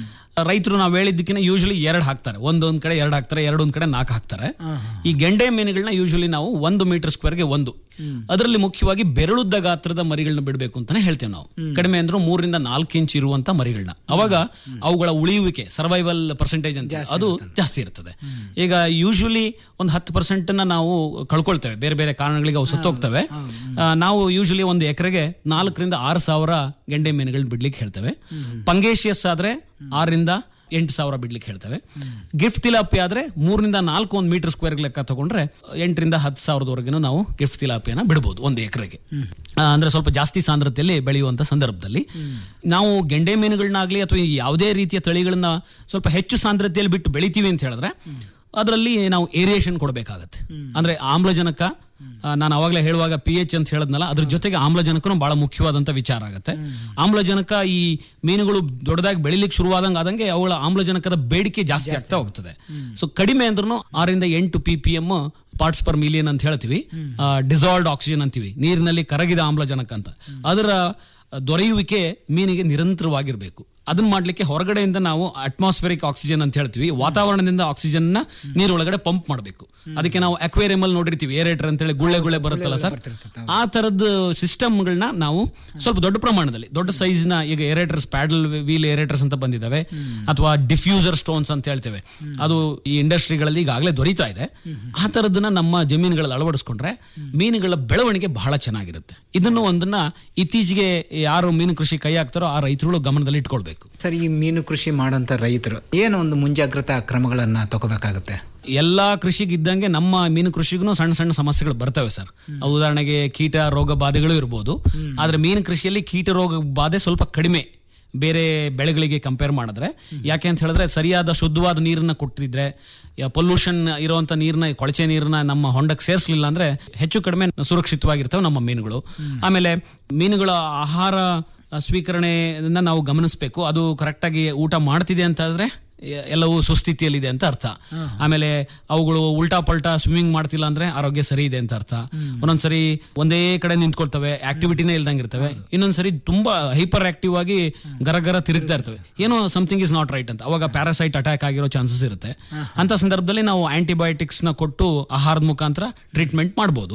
ರೈತರು ನಾವು ಹೇಳಿದ್ದಕ್ಕಿಂತ ಯೂಶಲಿ ಎರಡು ಹಾಕ್ತಾರೆ ಒಂದೊಂದ್ ಕಡೆ ಎರಡು ಹಾಕ್ತಾರೆ ಎರಡೊಂದ್ ಕಡೆ ನಾಲ್ಕು ಹಾಕ್ತಾರೆ ಈ ಗೆಂಡೆ ಮೀನುಗಳನ್ನ ಯೂಶಲಿ ನಾವು ಒಂದು ಮೀಟರ್ ಸ್ಕ್ವೇರ್ಗೆ ಒಂದು ಅದರಲ್ಲಿ ಮುಖ್ಯವಾಗಿ ಬೆರಳುದ್ದ ಗಾತ್ರದ ಮರಿಗಳನ್ನ ಬಿಡಬೇಕು ಅಂತಾನೆ ಹೇಳ್ತೇವೆ ನಾವು ಕಡಿಮೆ ಅಂದ್ರೂ ಮೂರರಿಂದ ನಾಲ್ಕು ಇಂಚ್ ಇರುವಂತ ಮರಿಗಳನ್ನ ಅವಾಗ ಅವುಗಳ ಉಳಿಯುವಿಕೆ ಸರ್ವೈವಲ್ ಪರ್ಸೆಂಟೇಜ್ ಅಂತ ಅದು ಜಾಸ್ತಿ ಇರ್ತದೆ ಈಗ ಯೂಶುವಲಿ ಒಂದು ಹತ್ತು ಪರ್ಸೆಂಟ್ ನಾವು ಕಳ್ಕೊಳ್ತೇವೆ ಬೇರೆ ಬೇರೆ ಕಾರಣಗಳಿಗೆ ಅವು ಸತ್ತೋಗ್ತವೆ ಆ, ನಾವು ಯೂಶುವಲಿ ಒಂದು ಎಕರೆಗೆ ನಾಲ್ಕರಿಂದ ಆರು ಸಾವಿರ ಗೆಂಡೆ ಮೀನುಗಳನ್ನ ಬಿಡ್ಲಿಕ್ಕೆ ಹೇಳ್ತೇವೆ ಪಂಗೇಶಿಯಸ್ ಆದ್ರೆ ಆರರಿಂದ ಎಂಟು ಸಾವಿರ ಬಿಡ್ಲಿಕ್ಕೆ ಹೇಳ್ತೇವೆ ಗಿಫ್ಟ್ ತಿಲಾಪಿ ಆದ್ರೆ ಮೂರರಿಂದ ನಾಲ್ಕು ಒಂದು ಮೀಟರ್ ಸ್ಕ್ವೇರ್ ಲೆಕ್ಕ ತಗೊಂಡ್ರೆ ಎಂಟರಿಂದ ಹತ್ತು ಸಾವಿರದವರೆಗೂ ನಾವು ಗಿಫ್ಟ್ ತಿಲಾಪಿಯನ್ನ ಬಿಡಬಹುದು ಒಂದು ಎಕರೆಗೆ ಅಂದ್ರೆ ಸ್ವಲ್ಪ ಜಾಸ್ತಿ ಸಾಂದ್ರತೆಯಲ್ಲಿ ಬೆಳೆಯುವಂತ ಸಂದರ್ಭದಲ್ಲಿ ನಾವು ಗೆಂಡೆ ಮೀನುಗಳನ್ನಾಗ್ಲಿ ಅಥವಾ ಈ ಯಾವುದೇ ರೀತಿಯ ತಳಿಗಳನ್ನ ಸ್ವಲ್ಪ ಹೆಚ್ಚು ಸಾಂದ್ರತೆಯಲ್ಲಿ ಬಿಟ್ಟು ಬೆಳಿತೀವಿ ಅಂತ ಹೇಳಿದ್ರೆ ಅದರಲ್ಲಿ ನಾವು ಏರಿಯೇಷನ್ ಕೊಡಬೇಕಾಗತ್ತೆ ಅಂದ್ರೆ ಆಮ್ಲಜನಕ ಆ, ನಾನು ಅವಾಗಲೇ ಹೇಳುವಾಗ ಪಿ ಎಚ್ ಅಂತ ಹೇಳದ್ನಲ್ಲ ಅದ್ರ ಜೊತೆಗೆ ಆಮ್ಲಜನಕನು ಬಹಳ ಮುಖ್ಯವಾದಂತ ವಿಚಾರ ಆಗುತ್ತೆ ಆಮ್ಲಜನಕ ಈ ಮೀನುಗಳು ದೊಡ್ಡದಾಗಿ ಬೆಳಿಲಿಕ್ಕೆ ಶುರುವಾದಂಗ ಆದಂಗೆ ಅವುಗಳ ಆಮ್ಲಜನಕದ ಬೇಡಿಕೆ ಜಾಸ್ತಿ ಆಗ್ತಾ ಹೋಗ್ತದೆ ಸೊ ಕಡಿಮೆ ಅಂದ್ರೂ ಆರರಿಂದ ಎಂಟು P P M parts per million ಅಂತ ಹೇಳ್ತೀವಿ ಡಿಸಾಲ್ವ್ಡ್ ಆಕ್ಸಿಜನ್ ಅಂತೀವಿ ನೀರಿನಲ್ಲಿ ಕರಗಿದ ಆಮ್ಲಜನಕ ಅಂತ ಅದರ ದೊರೆಯುವಿಕೆ ಮೀನಿಗೆ ನಿರಂತರವಾಗಿರಬೇಕು ಅದನ್ನ ಮಾಡ್ಲಿಕ್ಕೆ ಹೊರಗಡೆಯಿಂದ ನಾವು ಅಟ್ಮಾಸ್ಫಿರಿಕ್ ಆಕ್ಸಿಜನ್ ಅಂತ ಹೇಳ್ತೀವಿ ವಾತಾವರಣದಿಂದ ಆಕ್ಸಿಜನ್ ನ ನೀರೊಳಗಡೆ ಪಂಪ್ ಮಾಡಬೇಕು ಅದಕ್ಕೆ ನಾವು ಅಕ್ವೇರಿಯಂ ಅಲ್ಲಿ ನೋಡಿರ್ತೀವಿ ಏರೇಟರ್ ಅಂತ ಹೇಳಿ ಗುಳ್ಳೆ ಗುಳ್ಳೆ ಬರುತ್ತಲ್ಲ ಸರ್ ಆ ತರದ ಸಿಸ್ಟಮ್ಗಳನ್ನ ನಾವು ಸ್ವಲ್ಪ ದೊಡ್ಡ ಪ್ರಮಾಣದಲ್ಲಿ ದೊಡ್ಡ ಸೈಜ್ ನ ಈಗ ಏರೇಟರ್ಸ್ ಪ್ಯಾಡಲ್ ವೀಲ್ ಏರೇಟರ್ಸ್ ಅಂತ ಬಂದಿದ್ದಾವೆ ಅಥವಾ ಡಿಫ್ಯೂಸರ್ ಸ್ಟೋನ್ಸ್ ಅಂತ ಹೇಳ್ತೇವೆ ಅದು ಈ ಇಂಡಸ್ಟ್ರಿಗಳಲ್ಲಿ ಈಗಾಗಲೇ ದೊರೀತಾ ಇದೆ ಆ ತರದನ್ನ ನಮ್ಮ ಜಮೀನುಗಳಲ್ಲಿ ಅಳವಡಿಸ್ಕೊಂಡ್ರೆ ಮೀನುಗಳ ಬೆಳವಣಿಗೆ ಬಹಳ ಚೆನ್ನಾಗಿರುತ್ತೆ ಇದನ್ನು ಒಂದನ್ನ ಇತ್ತೀಚೆಗೆ ಯಾರು ಮೀನು ಕೃಷಿ ಕೈ ಹಾಕ್ತಾರೋ ಆ ರೈತರುಗಳು ಗಮನದಲ್ಲಿ ಇಟ್ಕೊಳ್ಬೇಕು ಸರ್ ಈ ಮೀನು ಕೃಷಿ ಮಾಡೋಂಥ ರೈತರು ಏನು ಒಂದು ಮುಂಜಾಗ್ರತಾ ಕ್ರಮಗಳನ್ನ ತಗೋಬೇಕಾಗುತ್ತೆ ಎಲ್ಲಾ ಕೃಷಿಗಿದ್ದಂಗೆ ನಮ್ಮ ಮೀನು ಕೃಷಿಗೂ ಸಣ್ಣ ಸಣ್ಣ ಸಮಸ್ಯೆಗಳು ಬರ್ತವೆ ಸರ್ ಅವು ಉದಾಹರಣೆಗೆ ಕೀಟ ರೋಗ ಬಾಧೆಗಳು ಇರ್ಬೋದು ಆದ್ರೆ ಮೀನು ಕೃಷಿಯಲ್ಲಿ ಕೀಟ ರೋಗ ಬಾಧೆ ಸ್ವಲ್ಪ ಕಡಿಮೆ ಬೇರೆ ಬೆಳೆಗಳಿಗೆ ಕಂಪೇರ್ ಮಾಡಿದ್ರೆ ಯಾಕೆ ಅಂತ ಹೇಳಿದ್ರೆ ಸರಿಯಾದ ಶುದ್ಧವಾದ ನೀರನ್ನ ಕೊಟ್ಟಿದ್ರೆ ಪೊಲ್ಯೂಷನ್ ಇರುವಂತ ನೀರನ್ನ ಕೊಳಚೆ ನೀರನ್ನ ನಮ್ಮ ಹೊಂಡಕ್ಕೆ ಸೇರಿಸಲಿಲ್ಲ ಅಂದ್ರೆ ಹೆಚ್ಚು ಕಡಿಮೆ ಸುರಕ್ಷಿತವಾಗಿರ್ತವೆ ನಮ್ಮ ಮೀನುಗಳು ಆಮೇಲೆ ಮೀನುಗಳ ಆಹಾರ ಸ್ವೀಕರಣೆಯನ್ನ ನಾವು ಗಮನಿಸಬೇಕು ಅದು ಕರೆಕ್ಟಾಗಿ ಊಟ ಮಾಡ್ತಿದೆ ಅಂತ ಆದ್ರೆ ಎ- ಎಲ್ಲವೂ ಸುಸ್ಥಿತಿಯಲ್ಲಿದೆ ಅಂತ ಅರ್ಥ ಆಮೇಲೆ ಅವುಗಳು ಉಲ್ಟಾ ಪಲ್ಟಾ ಸ್ವಿಮ್ಮಿಂಗ್ ಮಾಡ್ತಿಲ್ಲ ಅಂದ್ರೆ ಆರೋಗ್ಯ ಸರಿ ಇದೆ ಅಂತ ಅರ್ಥ ಒಂದೊಂದ್ಸರಿ ಒಂದೇ ಕಡೆ ನಿಂತ್ಕೊಳ್ತವೆ ಆಕ್ಟಿವಿಟಿನೇ ಇಲ್ದಂಗೆ ಇರ್ತವೆ ಇನ್ನೊಂದ್ಸರಿ ತುಂಬಾ ಹೈಪರ್ ಆಕ್ಟಿವ್ ಆಗಿ ಗರ ಗರ ತಿರುಗ್ತಾ ಇರ್ತವೆ ಏನೋ ಸಮಥಿಂಗ್ ಇಸ್ ನಾಟ್ ರೈಟ್ ಅಂತ ಅವಾಗ ಪ್ಯಾರಾಸೈಟ್ ಅಟ್ಯಾಕ್ ಆಗಿರೋ ಚಾನ್ಸಸ್ ಇರುತ್ತೆ ಅಂತ ಸಂದರ್ಭದಲ್ಲಿ ನಾವು ಆಂಟಿಬಯೋಟಿಕ್ಸ್ ನ ಕೊಟ್ಟು ಆಹಾರದ ಮುಖಾಂತರ ಟ್ರೀಟ್ಮೆಂಟ್ ಮಾಡಬಹುದು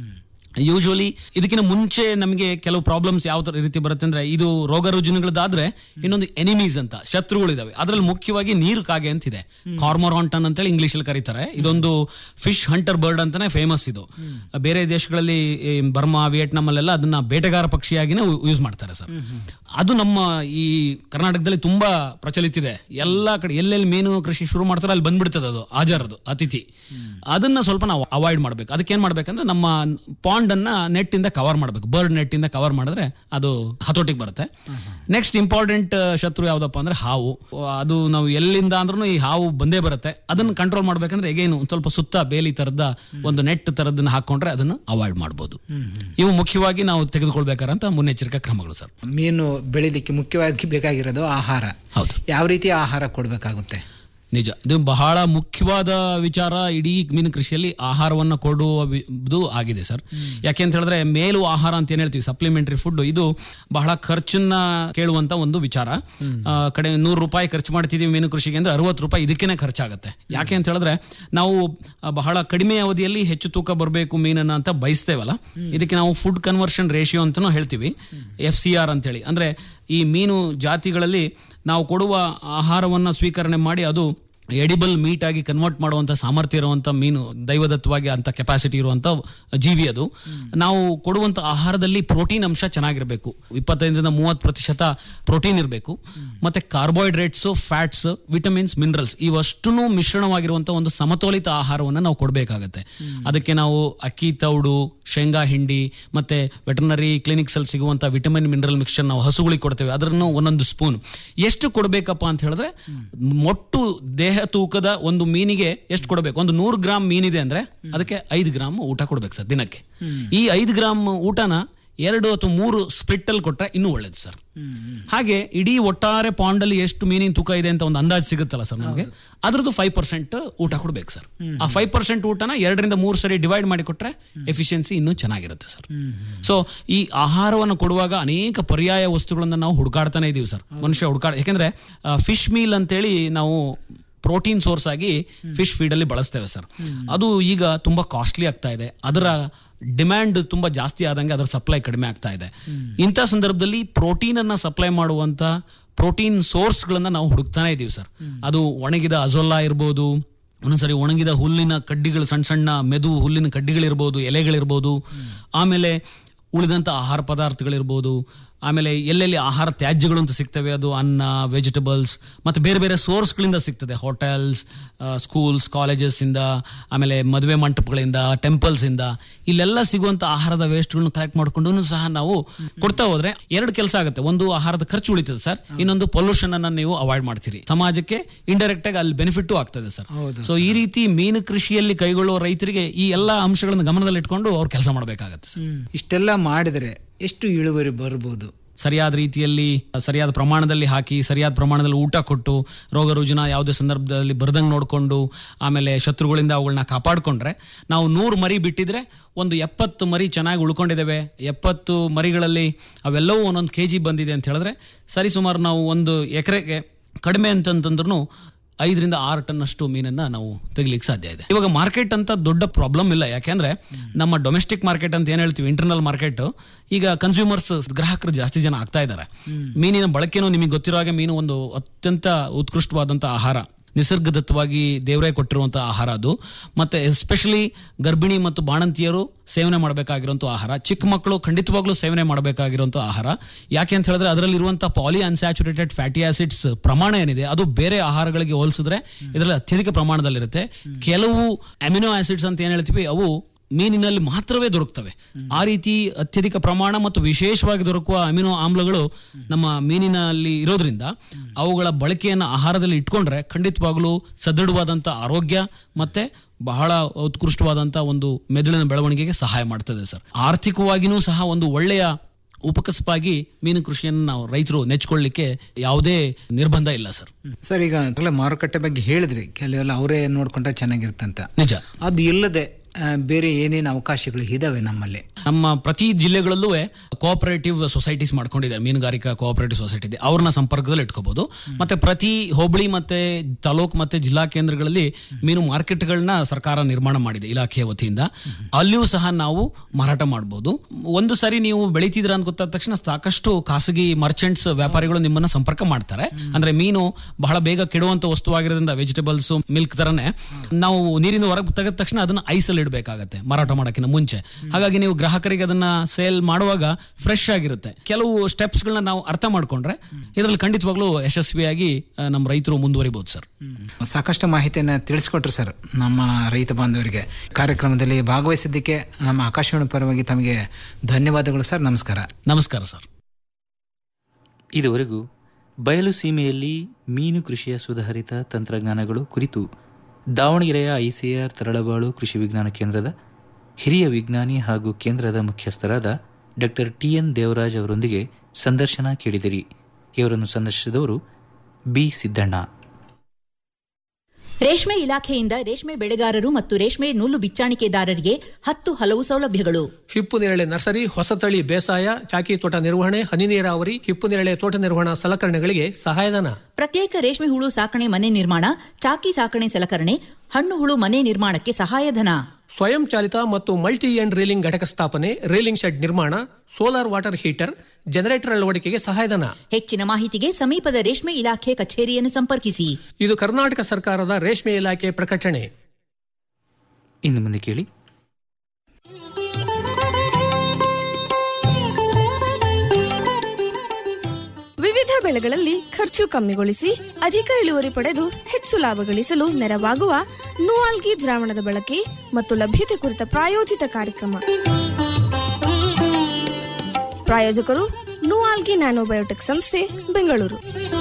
ಯೂಶುವಲಿ ಇದಕ್ಕಿಂತ ಮುಂಚೆ ನಮಗೆ ಕೆಲವು ಪ್ರಾಬ್ಲಮ್ಸ್ ಯಾವ ತರ ರೀತಿ ಬರುತ್ತೆ ಅಂದ್ರೆ ಇದು ರೋಗ ರುಜಿನಗಳದಾದ್ರೆ ಇನ್ನೊಂದು ಎನಿಮೀಸ್ ಅಂತ ಶತ್ರುಗಳಿದಾವೆ ಅದರಲ್ಲಿ ಮುಖ್ಯವಾಗಿ ನೀರು ಕಾಗೆ ಅಂತಿದೆ ಕಾರ್ಮೊರಾಂಟನ್ ಅಂತೇಳಿ ಇಂಗ್ಲಿಷ್ ಅಲ್ಲಿ ಕರೀತಾರೆ ಇದೊಂದು ಫಿಶ್ ಹಂಟರ್ ಬರ್ಡ್ ಅಂತಾನೆ ಫೇಮಸ್ ಇದು ಬೇರೆ ದೇಶಗಳಲ್ಲಿ ಈ ಬರ್ಮಾ ವಿಯೆಟ್ನಾಂ ಅಲ್ಲೆಲ್ಲ ಅದನ್ನ ಬೇಟೆಗಾರ ಪಕ್ಷಿಯಾಗಿನೇ ಯೂಸ್ ಮಾಡ್ತಾರೆ ಸರ್ ಅದು ನಮ್ಮ ಈ ಕರ್ನಾಟಕದಲ್ಲಿ ತುಂಬಾ ಪ್ರಚಲಿತ ಇದೆ ಎಲ್ಲಾ ಕಡೆ ಎಲ್ಲೆಲ್ಲಿ ಮೀನು ಕೃಷಿ ಶುರು ಮಾಡ್ತಾರೆ ಅಲ್ಲಿ ಬಂದ್ಬಿಡ್ತದೆ ಅದು ಹಾಜರದು ಅತಿಥಿ ಅದನ್ನ ಸ್ವಲ್ಪ ನಾವು ಅವಾಯ್ಡ್ ಮಾಡ್ಬೇಕು ಅದಕ್ಕೆ ಏನ್ ಮಾಡ್ಬೇಕಂದ್ರೆ ನಮ್ಮ ಪಾಂಡ್ ಅನ್ನ ನೆಟ್ ಇಂದ ಕವರ್ ಮಾಡ್ಬೇಕು ಬರ್ಡ್ ನೆಟ್ ಇಂದ ಕವರ್ ಮಾಡಿದ್ರೆ ಅದು ಹತೋಟಿಗೆ ಬರುತ್ತೆ ನೆಕ್ಸ್ಟ್ ಇಂಪಾರ್ಟೆಂಟ್ ಶತ್ರು ಯಾವ್ದಪ್ಪ ಅಂದ್ರೆ ಹಾವು ಅದು ನಾವು ಎಲ್ಲಿಂದ ಅಂದ್ರೂ ಈ ಹಾವು ಬಂದೇ ಬರುತ್ತೆ ಅದನ್ನ ಕಂಟ್ರೋಲ್ ಮಾಡ್ಬೇಕಂದ್ರೆ ಹೇಗೇನು ಒಂದ್ ಸ್ವಲ್ಪ ಸುತ್ತ ಬೇಲಿ ತರದ ಒಂದು ನೆಟ್ ತರದನ್ನ ಹಾಕೊಂಡ್ರೆ ಅದನ್ನ ಅವಾಯ್ಡ್ ಮಾಡಬಹುದು ಇವು ಮುಖ್ಯವಾಗಿ ನಾವು ತೆಗೆದುಕೊಳ್ಬೇಕಾದಂತ ಮುನ್ನೆಚ್ಚರಿಕಾ ಕ್ರಮಗಳು ಸರ್ ಮೀನು ಬೆಳಿಲಿಕ್ಕೆ ಮುಖ್ಯವಾಗಿ ಬೇಕಾಗಿರೋದು ಆಹಾರ ಯಾವ ರೀತಿಯ ಆಹಾರ ಕೊಡಬೇಕಾಗುತ್ತೆ ನಿಜ ಇದು ಬಹಳ ಮುಖ್ಯವಾದ ವಿಚಾರ ಇಡೀ ಮೀನು ಕೃಷಿಯಲ್ಲಿ ಆಹಾರವನ್ನ ಕೊಡುವುದು ಆಗಿದೆ ಸರ್ ಯಾಕೆ ಅಂತ ಹೇಳಿದ್ರೆ ಮೇಲು ಆಹಾರ ಅಂತ ಏನ್ ಹೇಳ್ತೀವಿ ಸಪ್ಲಿಮೆಂಟರಿ ಫುಡ್ ಇದು ಬಹಳ ಖರ್ಚನ್ನ ಕೇಳುವಂತ ಒಂದು ವಿಚಾರ ಆ, ಕಡೆ ನೂರು ರೂಪಾಯಿ ಖರ್ಚು ಮಾಡ್ತಿದೀವಿ ಮೀನು ಕೃಷಿಗೆ ಅಂದ್ರೆ ಅರವತ್ತು ರೂಪಾಯಿ ಇದಕ್ಕೇನೆ ಖರ್ಚಾಗುತ್ತೆ ಯಾಕೆ ಅಂತ ಹೇಳಿದ್ರೆ ನಾವು ಆ, ಬಹಳ ಕಡಿಮೆ ಅವಧಿಯಲ್ಲಿ ಹೆಚ್ಚು ತೂಕ ಬರಬೇಕು ಮೀನನ್ನ ಅಂತ ಬಯಸ್ತೇವಲ್ಲ ಇದಕ್ಕೆ ನಾವು ಫುಡ್ ಕನ್ವರ್ಷನ್ ರೇಷಿಯೋ ಅಂತಾನೂ ಹೇಳ್ತೀವಿ ಎಫ್ ಸಿ ಆರ್ ಅಂತೇಳಿ ಅಂದ್ರೆ ಈ ಮೀನು ಜಾತಿಗಳಲ್ಲಿ ನಾವು ಕೊಡುವ ಆಹಾರವನ್ನ ಸ್ವೀಕರಣೆ ಮಾಡಿ ಅದು ಎಡಿಬಲ್ ಮೀಟ್ ಆಗಿ ಕನ್ವರ್ಟ್ ಮಾಡುವಂತ ಸಾಮರ್ಥ್ಯ ಇರುವಂತ ಮೀನು ದೈವದತ್ತವಾಗಿ ಅಂತ ಕೆಪಾಸಿಟಿ ಇರುವಂತ ಜೀವಿ ಅದು ನಾವು ಕೊಡುವಂತ ಆಹಾರದಲ್ಲಿ ಪ್ರೋಟೀನ್ ಅಂಶ ಚೆನ್ನಾಗಿರಬೇಕು ಇಪ್ಪತ್ತೈದರಿಂದ ಮೂವತ್ತು ಪ್ರತಿಶತ ಪ್ರೋಟೀನ್ ಇರಬೇಕು ಮತ್ತೆ ಕಾರ್ಬೋಹೈಡ್ರೇಟ್ಸ್ ಫ್ಯಾಟ್ಸ್ ವಿಟಮಿನ್ಸ್ ಮಿನರಲ್ಸ್ ಇವಷ್ಟು ಮಿಶ್ರಣವಾಗಿರುವಂತ ಒಂದು ಸಮತೋಲಿತ ಆಹಾರವನ್ನು ನಾವು ಕೊಡಬೇಕಾಗತ್ತೆ ಅದಕ್ಕೆ ನಾವು ಅಕ್ಕಿ ತೌಡು ಶೇಂಗಾ ಹಿಂಡಿ ಮತ್ತೆ ವೆಟರ್ನರಿ ಕ್ಲಿನಿಕ್ಸ್ ಅಲ್ಲಿ ಸಿಗುವಂತ ವಿಟಮಿನ್ ಮಿನರಲ್ ಮಿಕ್ಸ್ಚರ್ ನಾವು ಹಸುಗಳಿಗೆ ಕೊಡ್ತೇವೆ ಅದನ್ನು ಒಂದೊಂದು ಸ್ಪೂನ್ ಎಷ್ಟು ಕೊಡಬೇಕಪ್ಪ ಅಂತ ಹೇಳಿದ್ರೆ ಮೊಟ್ಟು ದೇಹ ತೂಕದ ಒಂದು ಮೀನಿಗೆ ಎಷ್ಟು ಕೊಡಬೇಕು ಒಂದು ನೂರು ಗ್ರಾಮ್ ಮೀನಿದೆ ಅಂದ್ರೆ ಅದಕ್ಕೆ ಐದು ಗ್ರಾಮ್ ಊಟ ಕೊಡ್ಬೇಕು ಸರ್ ದಿನಕ್ಕೆ ಈ ಐದು ಗ್ರಾಮ್ ಊಟನ ಎರಡು ಅಥವಾ ಮೂರು ಸ್ಪ್ಲಿಟ್ ಅಲ್ಲಿ ಕೊಟ್ರೆ ಇನ್ನೂ ಒಳ್ಳೇದು ಸರ್ ಹಾಗೆ ಇಡೀ ಒಟ್ಟಾರೆ ಪಾಂಡ್ ಅಲ್ಲಿ ಎಷ್ಟು ಮೀನಿನ ತೂಕ ಇದೆ ಅಂತ ಒಂದು ಅಂದಾಜು ಸಿಗುತ್ತಲ್ಲ ಸರ್ ನಮಗೆ ಅದ್ರದ್ದು ಫೈವ್ ಪರ್ಸೆಂಟ್ ಊಟ ಕೊಡ್ಬೇಕು ಸರ್ ಆ ಫೈವ್ ಪರ್ಸೆಂಟ್ ಊಟನ ಎರಡರಿಂದ ಮೂರು ಸರಿ ಡಿವೈಡ್ ಮಾಡಿ ಕೊಟ್ರೆ ಎಫಿಷಿಯನ್ಸಿ ಇನ್ನೂ ಚೆನ್ನಾಗಿರುತ್ತೆ ಸರ್ ಸೊ ಈ ಆಹಾರವನ್ನು ಕೊಡುವಾಗ ಅನೇಕ ಪರ್ಯಾಯ ವಸ್ತುಗಳನ್ನ ನಾವು ಹುಡುಕಾಡ್ತಾನೆ ಇದೀವಿ ಸರ್ ಮನುಷ್ಯ ಹುಡುಕಾಡ ಯಾಕಂದ್ರೆ ಫಿಶ್ ಮೀಲ್ ಅಂತೇಳಿ ನಾವು ಪ್ರೋಟೀನ್ ಸೋರ್ಸ್ ಆಗಿ ಫಿಶ್ ಫೀಡ್ ಅಲ್ಲಿ ಬಳಸ್ತೇವೆ ಸರ್ ಅದು ಈಗ ತುಂಬಾ ಕಾಸ್ಟ್ಲಿ ಆಗ್ತಾ ಇದೆ ಅದರ ಡಿಮ್ಯಾಂಡ್ ತುಂಬಾ ಜಾಸ್ತಿ ಆದಂಗೆ ಅದರ ಸಪ್ಲೈ ಕಡಿಮೆ ಆಗ್ತಾ ಇದೆ ಇಂಥ ಸಂದರ್ಭದಲ್ಲಿ ಪ್ರೋಟೀನ್ ಅನ್ನ ಸಪ್ಲೈ ಮಾಡುವಂತ ಪ್ರೋಟೀನ್ ಸೋರ್ಸ್ಗಳನ್ನ ನಾವು ಹುಡುಕ್ತಾನೆ ಇದೀವಿ ಸರ್ ಅದು ಒಣಗಿದ ಅಜೋಲ್ಲಾ ಇರ್ಬೋದು ಒಂದೊಂದ್ಸರಿ ಒಣಗಿದ ಹುಲ್ಲಿನ ಕಡ್ಡಿಗಳು ಸಣ್ಣ ಸಣ್ಣ ಮೆದು ಹುಲ್ಲಿನ ಕಡ್ಡಿಗಳಿರ್ಬೋದು ಎಲೆಗಳಿರ್ಬೋದು ಆಮೇಲೆ ಉಳಿದಂತ ಆಹಾರ ಪದಾರ್ಥಗಳಿರ್ಬೋದು ಆಮೇಲೆ ಎಲ್ಲೆಲ್ಲಿ ಆಹಾರ ತ್ಯಾಜ್ಯಗಳು ಅಂತ ಸಿಗ್ತವೆ ಅದು ಅನ್ನ ವೆಜಿಟಬಲ್ಸ್ ಮತ್ತೆ ಬೇರೆ ಬೇರೆ ಸೋರ್ಸ್ಗಳಿಂದ ಸಿಗ್ತದೆ ಹೋಟೆಲ್ಸ್ ಸ್ಕೂಲ್ಸ್ ಕಾಲೇಜಸ್ ಇಂದ ಆಮೇಲೆ ಮದುವೆ ಮಂಟಪಗಳಿಂದ ಟೆಂಪಲ್ಸ್ ಇಂದ ಇಲ್ಲೆಲ್ಲ ಸಿಗುವಂತ ಆಹಾರದ ವೇಸ್ಟ್ಗಳನ್ನ ಕಲೆಕ್ಟ್ ಮಾಡ್ಕೊಂಡು ಸಹ ನಾವು ಕೊಡ್ತಾ ಹೋದ್ರೆ ಎರಡು ಕೆಲಸ ಆಗುತ್ತೆ ಒಂದು ಆಹಾರದ ಖರ್ಚು ಉಳಿತದೆ ಸರ್ ಇನ್ನೊಂದು ಪೊಲ್ಯೂಷನ್ ಅನ್ನ ನೀವು ಅವಾಯ್ಡ್ ಮಾಡ್ತೀರಿ ಸಮಾಜಕ್ಕೆ ಇಂಡೈರೆಕ್ಟ್ ಆಗಿ ಅಲ್ಲಿ ಬೆನಿಫಿಟ್ ಆಗ್ತದೆ ಸರ್ ಸೊ ಈ ರೀತಿ ಮೀನು ಕೃಷಿಯಲ್ಲಿ ಕೈಗೊಳ್ಳುವ ರೈತರಿಗೆ ಈ ಎಲ್ಲಾ ಅಂಶಗಳನ್ನು ಗಮನದಲ್ಲಿಟ್ಕೊಂಡು ಅವ್ರು ಕೆಲಸ ಮಾಡಬೇಕಾಗತ್ತೆ ಸರ್ ಇಷ್ಟೆಲ್ಲ ಮಾಡಿದ್ರೆ ಎಷ್ಟು ಇಳುವರಿ ಬರ್ಬೋದು ಸರಿಯಾದ ರೀತಿಯಲ್ಲಿ ಸರಿಯಾದ ಪ್ರಮಾಣದಲ್ಲಿ ಹಾಕಿ ಸರಿಯಾದ ಪ್ರಮಾಣದಲ್ಲಿ ಊಟ ಕೊಟ್ಟು ರೋಗ ರುಜಿನ ಯಾವುದೇ ಸಂದರ್ಭದಲ್ಲಿ ಬರ್ದಂಗೆ ನೋಡಿಕೊಂಡು ಆಮೇಲೆ ಶತ್ರುಗಳಿಂದ ಅವುಗಳನ್ನ ಕಾಪಾಡಿಕೊಂಡ್ರೆ ನಾವು ನೂರು ಮರಿ ಬಿಟ್ಟಿದ್ರೆ ಒಂದು ಎಪ್ಪತ್ತು ಮರಿ ಚೆನ್ನಾಗಿ ಉಳ್ಕೊಂಡಿದ್ದೇವೆ ಎಪ್ಪತ್ತು ಮರಿಗಳಲ್ಲಿ ಅವೆಲ್ಲವೂ ಒಂದೊಂದು ಕೆ ಜಿ ಬಂದಿದೆ ಅಂತ ಹೇಳಿದ್ರೆ ಸರಿಸುಮಾರು ನಾವು ಒಂದು ಎಕರೆಗೆ ಕಡಿಮೆ ಅಂತಂತಂದ್ರೂ ಐದರಿಂದ ಆರು ಟನ್ ಅಷ್ಟು ಮೀನನ್ನ ನಾವು ತೆಗಿಲಿಕ್ಕೆ ಸಾಧ್ಯ ಇದೆ ಇವಾಗ ಮಾರ್ಕೆಟ್ ಅಂತ ದೊಡ್ಡ ಪ್ರಾಬ್ಲಮ್ ಇಲ್ಲ ಯಾಕೆಂದ್ರೆ ನಮ್ಮ ಡೊಮೆಸ್ಟಿಕ್ ಮಾರ್ಕೆಟ್ ಅಂತ ಏನ್ ಹೇಳ್ತೀವಿ ಇಂಟರ್ನಲ್ ಮಾರ್ಕೆಟ್ ಈಗ ಕನ್ಸ್ಯೂಮರ್ಸ್ ಗ್ರಾಹಕರು ಜಾಸ್ತಿ ಜನ ಆಗ್ತಾ ಇದ್ದಾರೆ ಮೀನಿನ ಬಳಕೆನೂ ನಿಮಗೆ ಗೊತ್ತಿರೋ ಹಾಗೆ ಮೀನು ಒಂದು ಅತ್ಯಂತ ಉತ್ಕೃಷ್ಟವಾದಂತಹ ಆಹಾರ ನಿಸರ್ಗದತ್ತವಾಗಿ ದೇವರೇ ಕೊಟ್ಟಿರುವಂತಹ ಆಹಾರ ಅದು ಮತ್ತೆ ಎಸ್ಪೆಷಲಿ ಗರ್ಭಿಣಿ ಮತ್ತು ಬಾಣಂತಿಯರು ಸೇವನೆ ಮಾಡಬೇಕಾಗಿರುವಂಥ ಆಹಾರ ಚಿಕ್ಕ ಮಕ್ಕಳು ಖಂಡಿತವಾಗ್ಲೂ ಸೇವನೆ ಮಾಡಬೇಕಾಗಿರುವಂಥ ಆಹಾರ ಯಾಕೆ ಅಂತ ಹೇಳಿದ್ರೆ ಅದರಲ್ಲಿರುವಂತಹ ಪಾಲಿ ಅನ್ಸ್ಯಾಚುರೇಟೆಡ್ ಫ್ಯಾಟಿ ಆಸಿಡ್ಸ್ ಪ್ರಮಾಣ ಏನಿದೆ ಅದು ಬೇರೆ ಆಹಾರಗಳಿಗೆ ಹೋಲಿಸಿದ್ರೆ ಇದರಲ್ಲಿ ಅತ್ಯಧಿಕ ಪ್ರಮಾಣದಲ್ಲಿರುತ್ತೆ ಕೆಲವು ಅಮಿನೋ ಆಸಿಡ್ಸ್ ಅಂತ ಏನ್ ಹೇಳ್ತೀವಿ ಅವು ಮೀನಿನಲ್ಲಿ ಮಾತ್ರವೇ ದೊರಕ್ತವೆ ಆ ರೀತಿ ಅತ್ಯಧಿಕ ಪ್ರಮಾಣ ಮತ್ತು ವಿಶೇಷವಾಗಿ ದೊರಕುವ ಅಮಿನೋ ಆಮ್ಲಗಳು ನಮ್ಮ ಮೀನಿನಲ್ಲಿ ಇರೋದ್ರಿಂದ ಅವುಗಳ ಬಳಕೆಯನ್ನು ಆಹಾರದಲ್ಲಿ ಇಟ್ಕೊಂಡ್ರೆ ಖಂಡಿತವಾಗ್ಲೂ ಸದೃಢವಾದಂಥ ಆರೋಗ್ಯ ಮತ್ತೆ ಬಹಳ ಉತ್ಕೃಷ್ಟವಾದಂಥ ಒಂದು ಮೆದುಳಿನ ಬೆಳವಣಿಗೆಗೆ ಸಹಾಯ ಮಾಡ್ತದೆ ಸರ್ ಆರ್ಥಿಕವಾಗಿನೂ ಸಹ ಒಂದು ಒಳ್ಳೆಯ ಉಪಕಸಪಾಗಿ ಮೀನು ಕೃಷಿಯನ್ನು ನಾವು ರೈತರು ನೆಚ್ಕೊಳ್ಳಿಕ್ಕೆ ಯಾವುದೇ ನಿರ್ಬಂಧ ಇಲ್ಲ ಸರ್ ಸರ್ ಈಗ ಆಗ್ಲೇ ಮಾರುಕಟ್ಟೆ ಬಗ್ಗೆ ಹೇಳಿದ್ರಿ ಕೆಲವೆಲ್ಲ ಅವರೇ ನೋಡ್ಕೊಂಡ್ರೆ ಚೆನ್ನಾಗಿರ್ತಂತ ನಿಜ ಅದು ಇಲ್ಲದೆ ಆ, ಬೇರೆ ಏನೇನು ಅವಕಾಶಗಳು ಇದಾವೆ ನಮ್ಮಲ್ಲಿ ನಮ್ಮ ಪ್ರತಿ ಜಿಲ್ಲೆಗಳಲ್ಲೂ ಕೋಆಪರೇಟಿವ್ ಸೊಸೈಟೀಸ್ ಮಾಡ್ಕೊಂಡಿದೆ ಮೀನುಗಾರಿಕಾ ಕೋಆಪರೇಟಿವ್ ಸೊಸೈಟಿ ಇದೆ ಅವ್ರನ್ನ ಸಂಪರ್ಕದಲ್ಲಿ ಇಟ್ಕೋಬಹುದು ಮತ್ತೆ ಪ್ರತಿ ಹೋಬಳಿ ಮತ್ತೆ ತಾಲೂಕ್ ಮತ್ತೆ ಜಿಲ್ಲಾ ಕೇಂದ್ರಗಳಲ್ಲಿ ಮೀನು ಮಾರ್ಕೆಟ್ಗಳನ್ನ ಸರ್ಕಾರ ನಿರ್ಮಾಣ ಮಾಡಿದೆ ಇಲಾಖೆಯ ವತಿಯಿಂದ ಅಲ್ಲಿಯೂ ಸಹ ನಾವು ಮಾರಾಟ ಮಾಡಬಹುದು ಒಂದು ಸರಿ ನೀವು ಬೆಳಿತಿದ್ರ ಅಂತ ಗೊತ್ತಾದ ತಕ್ಷಣ ಸಾಕಷ್ಟು ಖಾಸಗಿ ಮರ್ಚೆಂಟ್ಸ್ ವ್ಯಾಪಾರಿಗಳು ನಿಮ್ಮನ್ನ ಸಂಪರ್ಕ ಮಾಡ್ತಾರೆ ಅಂದ್ರೆ ಮೀನು ಬಹಳ ಬೇಗ ಕೆಡುವಂತ ವಸ್ತುವಾಗಿರೋದ್ರಿಂದ ವೆಜಿಟೇಬಲ್ಸ್ ಮಿಲ್ಕ್ ತರನೇ ನಾವು ನೀರಿನ ಹೊರಗೆ ತೆಗೆದ ತಕ್ಷಣ ಅದನ್ನ ಐಸಲ್ಲಿ ಇಡಬೇಕಾಗತ್ತೆ ಮಾರಾಟ ಮಾಡೋಕ್ಕಿಂತ ಮುಂಚೆ ಹಾಗಾಗಿ ನೀವು ಗ್ರಾಹಕರಿಗೆ ಅದನ್ನ ಸೇಲ್ ಮಾಡುವಾಗ ಫ್ರೆಶ್ ಆಗಿರುತ್ತೆ ಕೆಲವು ಸ್ಟೆಪ್ಸ್ ಗಳನ್ನ ನಾವು ಅರ್ಥ ಮಾಡ್ಕೊಂಡ್ರೆ ಇದರಲ್ಲಿ ಖಂಡಿತವಾಗ್ಲೂ ಯಶಸ್ವಿಯಾಗಿ ಆ, ನಮ್ಮ ರೈತರು ಮುಂದುವರಿಬಹುದು ಸರ್ ಸಾಕಷ್ಟು ಮಾಹಿತಿಯನ್ನು ತಿಳಿಸ್ಕೊಟ್ರು ಸರ್ ನಮ್ಮ ರೈತ ಬಾಂಧವರಿಗೆ ಕಾರ್ಯಕ್ರಮದಲ್ಲಿ ಭಾಗವಹಿಸಿದ್ದಕ್ಕೆ ನಮ್ಮ ಆಕಾಶವಾಣಿ ಪರವಾಗಿ ತಮಗೆ ಧನ್ಯವಾದಗಳು ಸರ್ ನಮಸ್ಕಾರ ನಮಸ್ಕಾರ ಸರ್ ಇದುವರೆಗೂ ಬಯಲು ಸೀಮೆಯಲ್ಲಿ ಮೀನು ಕೃಷಿಯ ಸುಧಾರಿತ ತಂತ್ರಜ್ಞಾನಗಳು ಕುರಿತು ದಾವಣಗೆರೆಯ ಐಸಿಆರ್ ತರಳಬಾಳು ಕೃಷಿ ವಿಜ್ಞಾನ ಕೇಂದ್ರದ ಹಿರಿಯ ವಿಜ್ಞಾನಿ ಹಾಗೂ ಕೇಂದ್ರದ ಮುಖ್ಯಸ್ಥರಾದ ಡಾಕ್ಟರ್ ಟಿ ಎನ್ ದೇವರಾಜ್ ಅವರೊಂದಿಗೆ ಸಂದರ್ಶನ ಕೇಳಿದಿರಿ ಇವರನ್ನು ಸಂದರ್ಶಿಸಿದವರು ಬಿ ಸಿದ್ದಣ್ಣ ರೇಷ್ಮೆ ಇಲಾಖೆಯಿಂದ ರೇಷ್ಮೆ ಬೆಳೆಗಾರರು ಮತ್ತು ರೇಷ್ಮೆ ನೂಲು ಬಿಚ್ಚಾಣಿಕೆದಾರರಿಗೆ ಹತ್ತು ಹಲವು ಸೌಲಭ್ಯಗಳು ಹಿಪ್ಪು ನೇರಳೆ ನರ್ಸರಿ ಹೊಸತಳಿ ಬೇಸಾಯ ಚಾಕಿ ತೋಟ ನಿರ್ವಹಣೆ ಹನಿ ನೀರಾವರಿ ಹಿಪ್ಪು ನೇರಳೆ ತೋಟ ನಿರ್ವಹಣಾ ಸಲಕರಣೆಗಳಿಗೆ ಸಹಾಯಧನ ಪ್ರತ್ಯೇಕ ರೇಷ್ಮೆ ಹುಳು ಸಾಕಣೆ ಮನೆ ನಿರ್ಮಾಣ ಚಾಕಿ ಸಾಕಣೆ ಸಲಕರಣೆ ಹಣ್ಣು ಹುಳು ಮನೆ ನಿರ್ಮಾಣಕ್ಕೆ ಸಹಾಯಧನ ಸ್ವಯಂ ಚಾಲಿತ ಮತ್ತು ಮಲ್ಟಿ ಎಂಡ್ ರೀಲಿಂಗ್ ಘಟಕ ಸ್ಥಾಪನೆ ರೀಲಿಂಗ್ ಶೆಡ್ ನಿರ್ಮಾಣ ಸೋಲಾರ್ ವಾಟರ್ ಹೀಟರ್ ಜನರೇಟರ್ ಅಳವಡಿಕೆಗೆ ಸಹಾಯಧನ ಹೆಚ್ಚಿನ ಮಾಹಿತಿಗೆ ಸಮೀಪದ ರೇಷ್ಮೆ ಇಲಾಖೆ ಕಚೇರಿಯನ್ನು ಸಂಪರ್ಕಿಸಿ ಇದು ಕರ್ನಾಟಕ ಸರ್ಕಾರದ ರೇಷ್ಮೆ ಇಲಾಖೆ ಪ್ರಕಟಣೆ ಇನ್ನು ಮುಂದೆ ಕೇಳಿ ವಿವಿಧ ಬೆಳೆಗಳಲ್ಲಿ ಖರ್ಚು ಕಮ್ಮಿಗೊಳಿಸಿ ಅಧಿಕ ಇಳುವರಿ ಪಡೆದು ಹೆಚ್ಚು ಲಾಭ ಗಳಿಸಲು ನೆರವಾಗುವ ನೂಆಲ್ಗಿ ದ್ರಾವಣದ ಬಳಕೆ ಮತ್ತು ಲಭ್ಯತೆ ಕುರಿತ ಪ್ರಾಯೋಜಿತ ಕಾರ್ಯಕ್ರಮ ಪ್ರಾಯೋಜಕರು ನೂಆಲ್ಗಿ ನ್ಯಾನೋಬಯೋಟೆಕ್ ಸಂಸ್ಥೆ ಬೆಂಗಳೂರು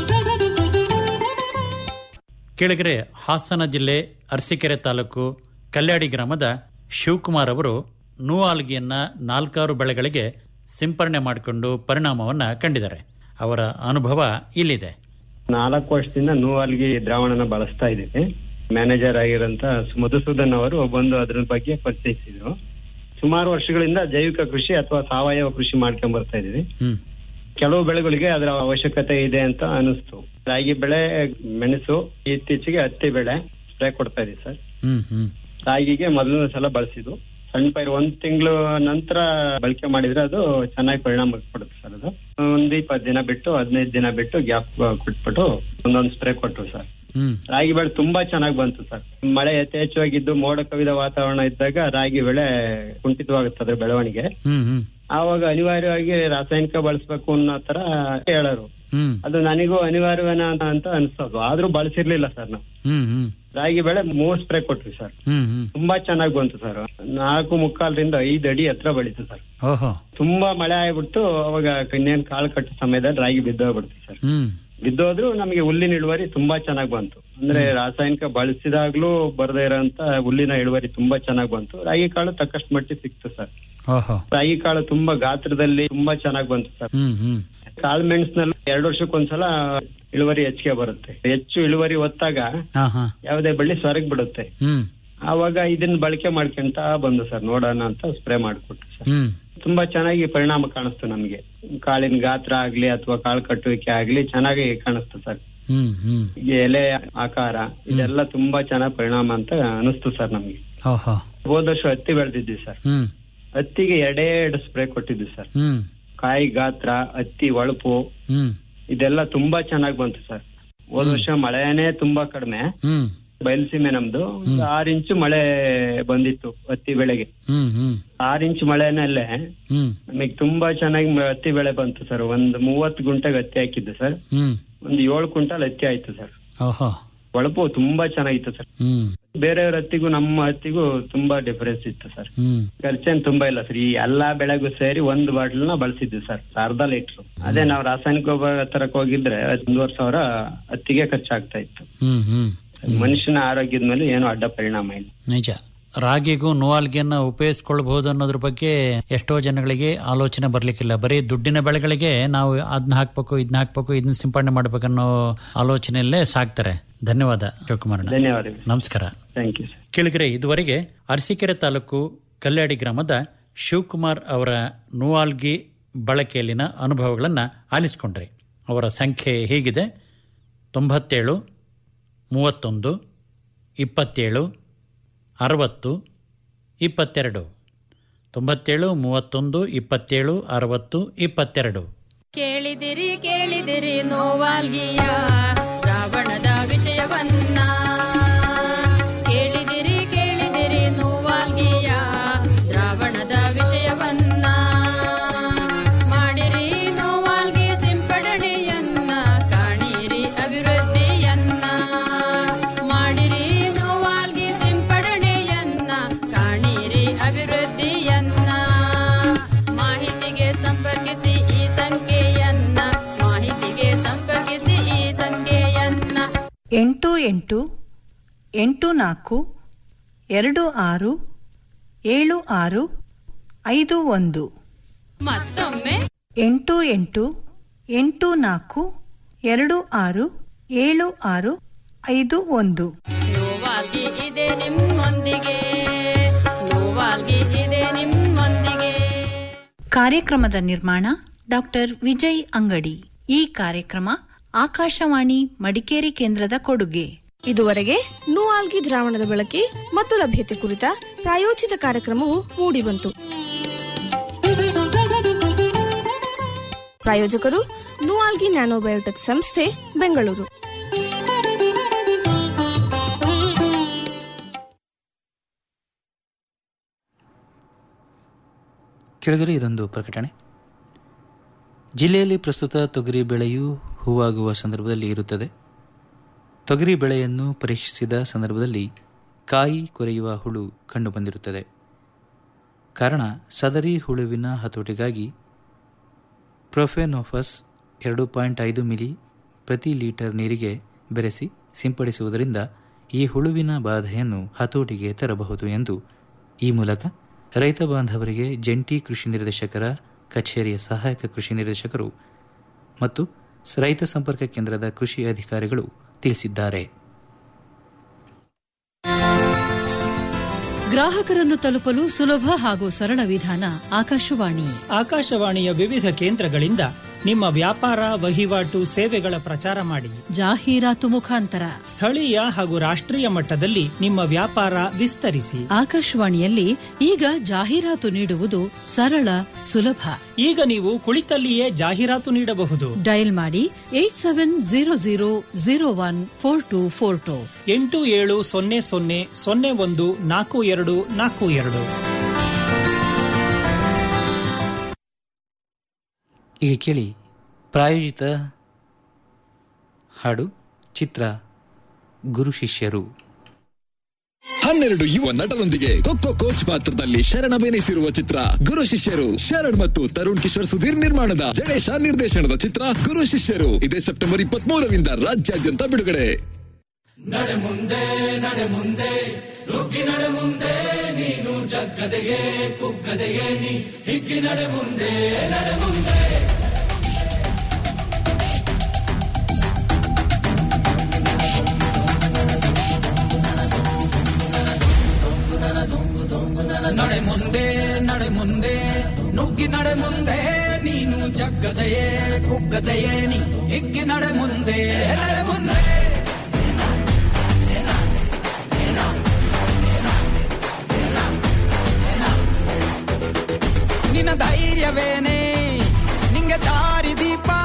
ಕೆಳಗರೆ ಹಾಸನ ಜಿಲ್ಲೆ ಅರಸೀಕೆರೆ ತಾಲೂಕು ಕಲ್ಯಾಡಿ ಗ್ರಾಮದ ಶಿವಕುಮಾರ್ ಅವರು ನೂಆಲ್ಗಿಯನ್ನ ನಾಲ್ಕಾರು ಬೆಳೆಗಳಿಗೆ ಸಿಂಪರಣೆ ಮಾಡಿಕೊಂಡು ಪರಿಣಾಮವನ್ನ ಕಂಡಿದ್ದಾರೆ ಅವರ ಅನುಭವ ಇಲ್ಲಿದೆ ನಾಲ್ಕು ವರ್ಷದಿಂದ ನೂವಲ್ಗಿ ದ್ರಾವಣನ ಬಳಸ್ತಾ ಇದ್ದೀವಿ ಮ್ಯಾನೇಜರ್ ಆಗಿರೋಂತ ಮಧುಸೂದನ್ ಅವರು ಬಂದು ಅದ್ರ ಬಗ್ಗೆ ಪರಿಚಯಿಸಿದ್ರು ಸುಮಾರು ವರ್ಷಗಳಿಂದ ಜೈವಿಕ ಕೃಷಿ ಅಥವಾ ಸಾವಯವ ಕೃಷಿ ಮಾಡ್ಕೊಂಡ್ ಬರ್ತಾ ಇದೀವಿ ಕೆಲವು ಬೆಳೆಗಳಿಗೆ ಅದರ ಅವಶ್ಯಕತೆ ಇದೆ ಅಂತ ಅನಿಸ್ತು ರಾಗಿ ಬೆಳೆ ಮೆಣಸು ಇತ್ತೀಚೆಗೆ ಹತ್ತಿ ಬೆಳೆ ಸ್ಪ್ರೇ ಕೊಡ್ತಾ ಇದೀವಿ ಸರ್ ಹ್ಮ್ ಹ್ಮ್ ರಾಗಿಗೆ ಮೊದಲನೇ ಸಲ ಬಳಸಿದ್ದು ಸಣ್ಣ ಪೈರು ಒಂದ್ ತಿಂಗಳು ನಂತರ ಬಳಕೆ ಮಾಡಿದ್ರೆ ಅದು ಚೆನ್ನಾಗಿ ಪರಿಣಾಮ ಕೊಡುತ್ತೆ ಸರ್ ಅದು ಒಂದ್ ಇಪ್ಪತ್ತು ದಿನ ಬಿಟ್ಟು ಹದಿನೈದು ದಿನ ಬಿಟ್ಟು ಗ್ಯಾಪ್ ಕೊಟ್ಬಿಟ್ಟು ಒಂದೊಂದು ಸ್ಪ್ರೇ ಕೊಟ್ರು ಸರ್ ಹ್ಮ್ ರಾಗಿ ಬೆಳೆ ತುಂಬಾ ಚೆನ್ನಾಗಿ ಬಂತು ಸರ್ ಮಳೆ ಯಥೇಚ್ಛವಾಗಿದ್ದು ಮೋಡ ಕವಿದ ವಾತಾವರಣ ಇದ್ದಾಗ ರಾಗಿ ಬೆಳೆ ಕುಂಠಿತವಾಗುತ್ತೆ ಅದ್ರ ಬೆಳವಣಿಗೆ ಹ್ಮ್ ಹ್ಮ್ ಆವಾಗ ಅನಿವಾರ್ಯವಾಗಿ ರಾಸಾಯನಿಕ ಬಳಸಬೇಕು ಅನ್ನೋ ತರ ಹೇಳೋರು ಹ್ಮ್ ಅದು ನನಗೂ ಅನಿವಾರ್ಯವೇನ ಅಂತ ಅನ್ಸೋದು ಆದ್ರೂ ಬಳಸಿರ್ಲಿಲ್ಲ ಸರ್ ನಾವು ಹ್ಮ್ ಹ್ಮ್ ರಾಗಿ ಬೆಳೆ ಮೂರ್ ಸ್ಪ್ರೇ ಕೊಟ್ವಿ ಸರ್ ಹ್ಮ್ ಹ್ಮ್ ತುಂಬಾ ಚೆನ್ನಾಗಿ ಬಂತು ಸರ್ ನಾಲ್ಕು ಮುಕ್ಕಾಲ್ರಿಂದ ಐದು ಅಡಿ ಹತ್ರ ಬೆಳೀತು ಸರ್ ಓಹೋ ತುಂಬಾ ಮಳೆ ಆಗ್ಬಿಟ್ಟು ಅವಾಗ ಇನ್ನೇನ್ ಕಾಳು ಕಟ್ಟೋ ಸಮಯದಲ್ಲಿ ರಾಗಿ ಬಿದ್ದೋಗ್ಬಿಡ್ತು ಸರ್ ಹ್ಮ್ ಬಿದ್ದೋದ್ರು ನಮಗೆ ಹುಲ್ಲಿನ ಇಳುವರಿ ತುಂಬಾ ಚೆನ್ನಾಗಿ ಬಂತು ಅಂದ್ರೆ ರಾಸಾಯನಿಕ ಬಳಸಿದಾಗ್ಲೂ ಬರದೇ ಇರೋಂತ ಹುಲ್ಲಿನ ಇಳುವರಿ ತುಂಬಾ ಚೆನ್ನಾಗಿ ಬಂತು ರಾಗಿ ಕಾಳು ತಕ್ಕಷ್ಟು ಮಟ್ಟಿಗೆ ಸಿಕ್ತು ಸರ್ ಓಹೋ ರಾಗಿ ಕಾಳು ತುಂಬಾ ಗಾತ್ರದಲ್ಲಿ ತುಂಬಾ ಚೆನ್ನಾಗಿ ಬಂತು ಸರ್ ಹ್ಮ್ ಹ್ಮ್ ಕಾಳುಮೆಣಸಿನಲ್ಲಿ ಎರಡು ವರ್ಷಕ್ಕೊಂದ್ಸಲ ಇಳುವರಿ ಹೆಚ್ಚಿಗೆ ಬರುತ್ತೆ ಹೆಚ್ಚು ಇಳುವರಿ ಹೊತ್ತಾಗ ಹಾ ಹಾ ಯಾವುದೇ ಬಳ್ಳಿ ಸೊರಗ್ ಬಿಡುತ್ತೆ ಹ್ಮ್ ಆವಾಗ ಇದನ್ನ ಬಳಕೆ ಮಾಡ್ಕೊಂತ ಬಂದು ಸರ್ ನೋಡೋಣ ಅಂತ ಸ್ಪ್ರೇ ಮಾಡ್ಕೊಟ್ಟು ಸರ್ ಹ್ಮ್ ತುಂಬಾ ಚೆನ್ನಾಗಿ ಪರಿಣಾಮ ಕಾಣಿಸ್ತು ನಮ್ಗೆ ಕಾಳಿನ ಗಾತ್ರ ಆಗ್ಲಿ ಅಥವಾ ಕಾಳು ಕಟ್ಟುವಿಕೆ ಆಗ್ಲಿ ಚೆನ್ನಾಗಿ ಕಾಣಿಸ್ತು ಸರ್ ಹ್ಮ್ ಹ್ಮ್ ಈ ಎಲೆ ಆಕಾರ ಇದೆಲ್ಲ ತುಂಬಾ ಚೆನ್ನಾಗಿ ಪರಿಣಾಮ ಅಂತ ಅನಿಸ್ತು ಸರ್ ನಮ್ಗೆ ಓಹೋ ಹೋದ ವರ್ಷ ಹತ್ತಿ ಬೆಳೆದಿದ್ವಿ ಸರ್ ಹ್ಮ್ ಹತ್ತಿಗೆ ಎರಡೇ ಎರಡು ಸ್ಪ್ರೇ ಕೊಟ್ಟಿದ್ವಿ ಸರ್ ಹ್ಮ್ ಕಾಯಿ ಗಾತ್ರ ಹತ್ತಿ ಒಳಪು ಹ್ಮ್ ಇದೆಲ್ಲ ತುಂಬಾ ಚೆನ್ನಾಗಿ ಬಂತು ಸರ್ ಹೋದ ವರ್ಷ ಮಳೆನೇ ತುಂಬಾ ಕಡಿಮೆ ಹ್ಮ್ ಬಯಲುಸೀಮೆ ನಮ್ದು ಒಂದು ಆರ್ ಇಂಚು ಮಳೆ ಬಂದಿತ್ತು ಹತ್ತಿ ಬೆಳೆಗೆ ಹ್ಮ್ ಹ್ಮ್ ಆರ್ ಇಂಚ್ ಮಳೆನಲ್ಲೇ ಹ್ಮ್ ನಮಗೆ ತುಂಬಾ ಚೆನ್ನಾಗಿ ಮ- ಹತ್ತಿ ಬೆಳೆ ಬಂತು ಸರ್ ಒಂದ್ ಮೂವತ್ತು ಗುಂಟೆಗೆ ಹತ್ತಿ ಹಾಕಿದ್ದು ಸರ್ ಹ್ಮ್ ಒಂದ್ ಏಳು ಕ್ವಿಂಟಲ್ ಹತ್ತಿ ಆಯ್ತು ಸರ್ ಓಹೋ ಒಳಪು ತುಂಬಾ ಚೆನ್ನಾಗಿತ್ತು ಸರ್ ಹ್ಮ್ ಬೇರೆಯವ್ರ ಹತ್ತಿಗೂ ನಮ್ಮ ಹತ್ತಿಗೂ ತುಂಬಾ ಡಿಫರೆನ್ಸ್ ಇತ್ತು ಸರ್ ಹ್ಮ್ ಖರ್ಚೇನ್ ತುಂಬಾ ಇಲ್ಲ ಸರ್ ಈ ಎಲ್ಲಾ ಬೆಳೆಗೂ ಸೇರಿ ಒಂದು ಬಾಟಲ್ ನ ಬಳಸಿದ್ವಿ ಸರ್ ಅರ್ಧ ಲೀಟರ್ ಅದೇ ನಾವು ರಾಸಾಯನಿಕ ಗೊಬ್ಬರ ತರಕ್ ಹೋಗಿದ್ರೆ ಒಂದೂವರೆ ಸಾವಿರ ಹತ್ತಿಗೆ ಖರ್ಚಾಗ್ತಾ ಇತ್ತು ಹ್ಮ್ ಹ್ಮ್ ಮನುಷ್ಯನ ಆರೋಗ್ಯದ ಮೇಲೆ ಏನು ಅಡ್ಡ ಪರಿಣಾಮ ಇಲ್ಲ ನಿಜ ರಾಗಿಗೂ ನೋವಾಲ್ಗಿಯನ್ನ ಉಪಯೋಗಿಸ್ಕೊಳ್ಬಹುದು ಅನ್ನೋದ್ರ ಬಗ್ಗೆ ಎಷ್ಟೋ ಜನಗಳಿಗೆ ಆಲೋಚನೆ ಬರ್ಲಿಕ್ಕಿಲ್ಲ ಬರೀ ದುಡ್ಡಿನ ಬೆಳೆಗಳಿಗೆ ನಾವು ಅದನ್ನ ಹಾಕ್ಬೇಕು ಇದನ್ನ ಹಾಕ್ಬೇಕು ಇದನ್ನ ಸಿಂಪಡಣೆ ಮಾಡ್ಬೇಕನ್ನೋ ಆಲೋಚನೆಯಲ್ಲೇ ಸಾಕ್ತಾರೆ ಧನ್ಯವಾದ ಶಿವಕುಮಾರ್ ಧನ್ಯವಾದಗಳು ನಮಸ್ಕಾರ ಥ್ಯಾಂಕ್ ಯು ಸರ್ ಕೇಳಿದ್ರೆ ಇದುವರೆಗೆ ಅರಸೀಕೆರೆ ತಾಲೂಕು ಕಲ್ಯಾಡಿ ಗ್ರಾಮದ ಶಿವಕುಮಾರ್ ಅವರ ನೂವಾಲ್ಗಿ ಬಳಕೆಯಲ್ಲಿನ ಅನುಭವಗಳನ್ನ ಆಲಿಸಿಕೊಂಡ್ರಿ ಅವರ ಸಂಖ್ಯೆ ಹೀಗಿದೆ ತೊಂಬತ್ತೇಳು ಮೂವತ್ತೊಂದು ಇಪ್ಪತ್ತೇಳು ಅರವತ್ತು ಇಪ್ಪತ್ತೆರಡು ತೊಂಬತ್ತೇಳು ಮೂವತ್ತೊಂದು ಇಪ್ಪತ್ತೇಳು ಅರವತ್ತು ಇಪ್ಪತ್ತೆರಡು ಕೇಳಿದಿರಿ ಕೇಳಿದಿರಿ ನೋವಾಲ್ಗಿಯ ಶ್ರಾವಣದ ವಿಷಯವನ್ನ ಕೇಳಿದಿರಿ ಕೇಳಿದಿರಿ ನೋವಾಲ್ಗಿಯ ಶ್ರಾವಣದ ವಿಷಯವನ್ನ ಮಾಡಿರಿ ನೋವಾಲ್ಗಿ ಸಿಂಪಡಣೆಯನ್ನ ಕಾಣಿರಿ ಅಭಿವೃದ್ಧಿಯನ್ನ ಮಾಡಿರಿ ನೋವಾಲ್ಗಿ ಸಿಂಪಡಣೆಯನ್ನ ಕಾಣಿರಿ ಅಭಿವೃದ್ಧಿಯನ್ನ ಮಾಹಿತಿಗೆ ಸಂಪರ್ಕಿಸಿ ಈ ಸಂಖ್ಯೆಯನ್ನ ಮಾಹಿತಿಗೆ ಸಂಪರ್ಕಿಸಿ ಈ ಸಂಖ್ಯೆಯನ್ನ ಎಂಟು ಎಂಟು ಎಂಟು ನಾಲ್ಕು ಎರಡು ಆರು ಏಳು ಆರು ಐದು ಒಂದು ಮತ್ತೊಮ್ಮೆ ಎಂಟು ಎಂಟು ಎಂಟು ನಾಲ್ಕು ಎರಡು ಆರು ಏಳು ಆರು ಐದು ಒಂದು ನೋವಾಗಿ ಇದೆ ನಿಮ್ಮೊಂದಿಗೆ ನೋವಾಗಿ ಇದೆ ನಿಮ್ಮೊಂದಿಗೆ ಕಾರ್ಯಕ್ರಮದ ನಿರ್ಮಾಣ ಡಾಕ್ಟರ್ ವಿಜಯ್ ಅಂಗಡಿ ಈ ಕಾರ್ಯಕ್ರಮ ಆಕಾಶವಾಣಿ ಮಡಿಕೇರಿ ಕೇಂದ್ರದ ಕೊಡುಗೆ ಇದುವರೆಗೆ ನೂಆಲ್ಗಿ ದ್ರಾವಣದ ಬಳಕೆ ಮತ್ತು ಲಭ್ಯತೆ ಕುರಿತ ಪ್ರಾಯೋಜಿತ ಕಾರ್ಯಕ್ರಮವು ಮೂಡಿಬಂತು ಪ್ರಾಯೋಜಕರು ನೂಆಲ್ಗಿ ನ್ಯಾನೋಬಯೋಟೆಕ್ ಸಂಸ್ಥೆ ಬೆಂಗಳೂರು ಕೆಳಗರೆ ಇದೊಂದು ಪ್ರಕಟಣೆ ಜಿಲ್ಲೆಯಲ್ಲಿ ಪ್ರಸ್ತುತ ತೊಗರಿ ಬೆಳೆಯು ಹೂವಾಗುವ ಸಂದರ್ಭದಲ್ಲಿ ಇರುತ್ತದೆ ತೊಗರಿ ಬೆಳೆಯನ್ನು ಪರೀಕ್ಷಿಸಿದ ಸಂದರ್ಭದಲ್ಲಿ ಕಾಯಿ ಕೊರೆಯುವ ಹುಳು ಕಂಡುಬಂದಿರುತ್ತದೆ ಕಾರಣ ಸದರಿ ಹುಳುವಿನ ಹತೋಟಿಗಾಗಿ ಪ್ರೊಫೆನೋಫಸ್ ಎರಡು ಪಾಯಿಂಟ್ ಐದು ಮಿಲಿ ಪ್ರತಿ ಲೀಟರ್ ನೀರಿಗೆ ಬೆರೆಸಿ ಸಿಂಪಡಿಸುವುದರಿಂದ ಈ ಹುಳುವಿನ ಬಾಧೆಯನ್ನು ಹತೋಟಿಗೆ ತರಬಹುದು ಎಂದು ಈ ಮೂಲಕ ರೈತ ಬಾಂಧವರಿಗೆ ಜಂಟಿ ಕೃಷಿ ನಿರ್ದೇಶಕರ ಕಚೇರಿಯ ಸಹಾಯಕ ಕೃಷಿ ನಿರ್ದೇಶಕರು ಮತ್ತು ರೈತ ಸಂಪರ್ಕ ಕೇಂದ್ರದ ಕೃಷಿ ಅಧಿಕಾರಿಗಳು ತಿಳಿಸಿದ್ದಾರೆ ಗ್ರಾಹಕರನ್ನು ತಲುಪಲು ಸುಲಭ ಹಾಗೂ ಸರಳ ವಿಧಾನ ಆಕಾಶವಾಣಿ ಆಕಾಶವಾಣಿಯ ವಿವಿಧ ಕೇಂದ್ರಗಳಿಂದ ನಿಮ್ಮ ವ್ಯಾಪಾರ ವಹಿವಾಟು ಸೇವೆಗಳ ಪ್ರಚಾರ ಮಾಡಿ ಜಾಹೀರಾತು ಮುಖಾಂತರ ಸ್ಥಳೀಯ ಹಾಗೂ ರಾಷ್ಟ್ರೀಯ ಮಟ್ಟದಲ್ಲಿ ನಿಮ್ಮ ವ್ಯಾಪಾರ ವಿಸ್ತರಿಸಿ ಆಕಾಶವಾಣಿಯಲ್ಲಿ ಈಗ ಜಾಹೀರಾತು ನೀಡುವುದು ಸರಳ ಸುಲಭ ಈಗ ನೀವು ಕುಳಿತಲ್ಲಿಯೇ ಜಾಹೀರಾತು ನೀಡಬಹುದು ಡಯಲ್ ಮಾಡಿ eight seven zero zero zero one four two four two ಎಂಟು ಏಳು ಸೊನ್ನೆ ಸೊನ್ನೆ ಸೊನ್ನೆ ಒಂದು ನಾಲ್ಕು ಎರಡು ನಾಲ್ಕು ಎರಡು ಈಗ ಕೇಳಿ ಪ್ರಾಯೋಜಿತ ಹಾಡು ಚಿತ್ರ ಗುರು ಶಿಷ್ಯರು ಹನ್ನೆರಡು ಯುವ ನಟರೊಂದಿಗೆ ಕೊಕ್ಕೋ ಕೋಚ್ ಪಾತ್ರದಲ್ಲಿ ಶರಣಬೆನಿಸಿರುವ ಚಿತ್ರ ಗುರು ಶಿಷ್ಯರು ಶರಣ್ ಮತ್ತು ತರುಣ್ ಕಿಶೋರ್ ಸುಧೀರ್ ನಿರ್ಮಾಣದ ಜಡೇಶ ನಿರ್ದೇಶನದ ಚಿತ್ರ ಗುರು ಶಿಷ್ಯರು ಇದೇ ಸೆಪ್ಟೆಂಬರ್ ಇಪ್ಪತ್ತ್ ಮೂರರಿಂದ ರಾಜ್ಯಾದ್ಯಂತ ಬಿಡುಗಡೆ ನಡೆ ಮುಂದೆ ನಡೆ ಮುಂದೆ ನುಗ್ಗಿ ನಡೆ ಮುಂದೆ ನೀನು ಜಗ್ಗದೆಗೆ ಕುಗ್ಗದೆಗೆ ನೀ ಹಿಗ್ಗಿ ನಡೆ ಮುಂದೆ ನಡೆ ಮುಂದೆ ಮುಂದೆ ನಡೆ ಮುಂದೆ ನುಗ್ಗಿ ನಡೆ ಮುಂದೆ ನೀನು ಜಗ್ಗದೆಯೇ ಕುಗ್ಗದೆಯೇ ನೀ ಹಿಗ್ಗಿ ನಡೆ ಮುಂದೆ ನಡೆ ಮುಂದೆ ನಿನ್ನ ಧೈರ್ಯವೇನೆ ನಿಂಗೆ ದಾರಿ ದೀಪ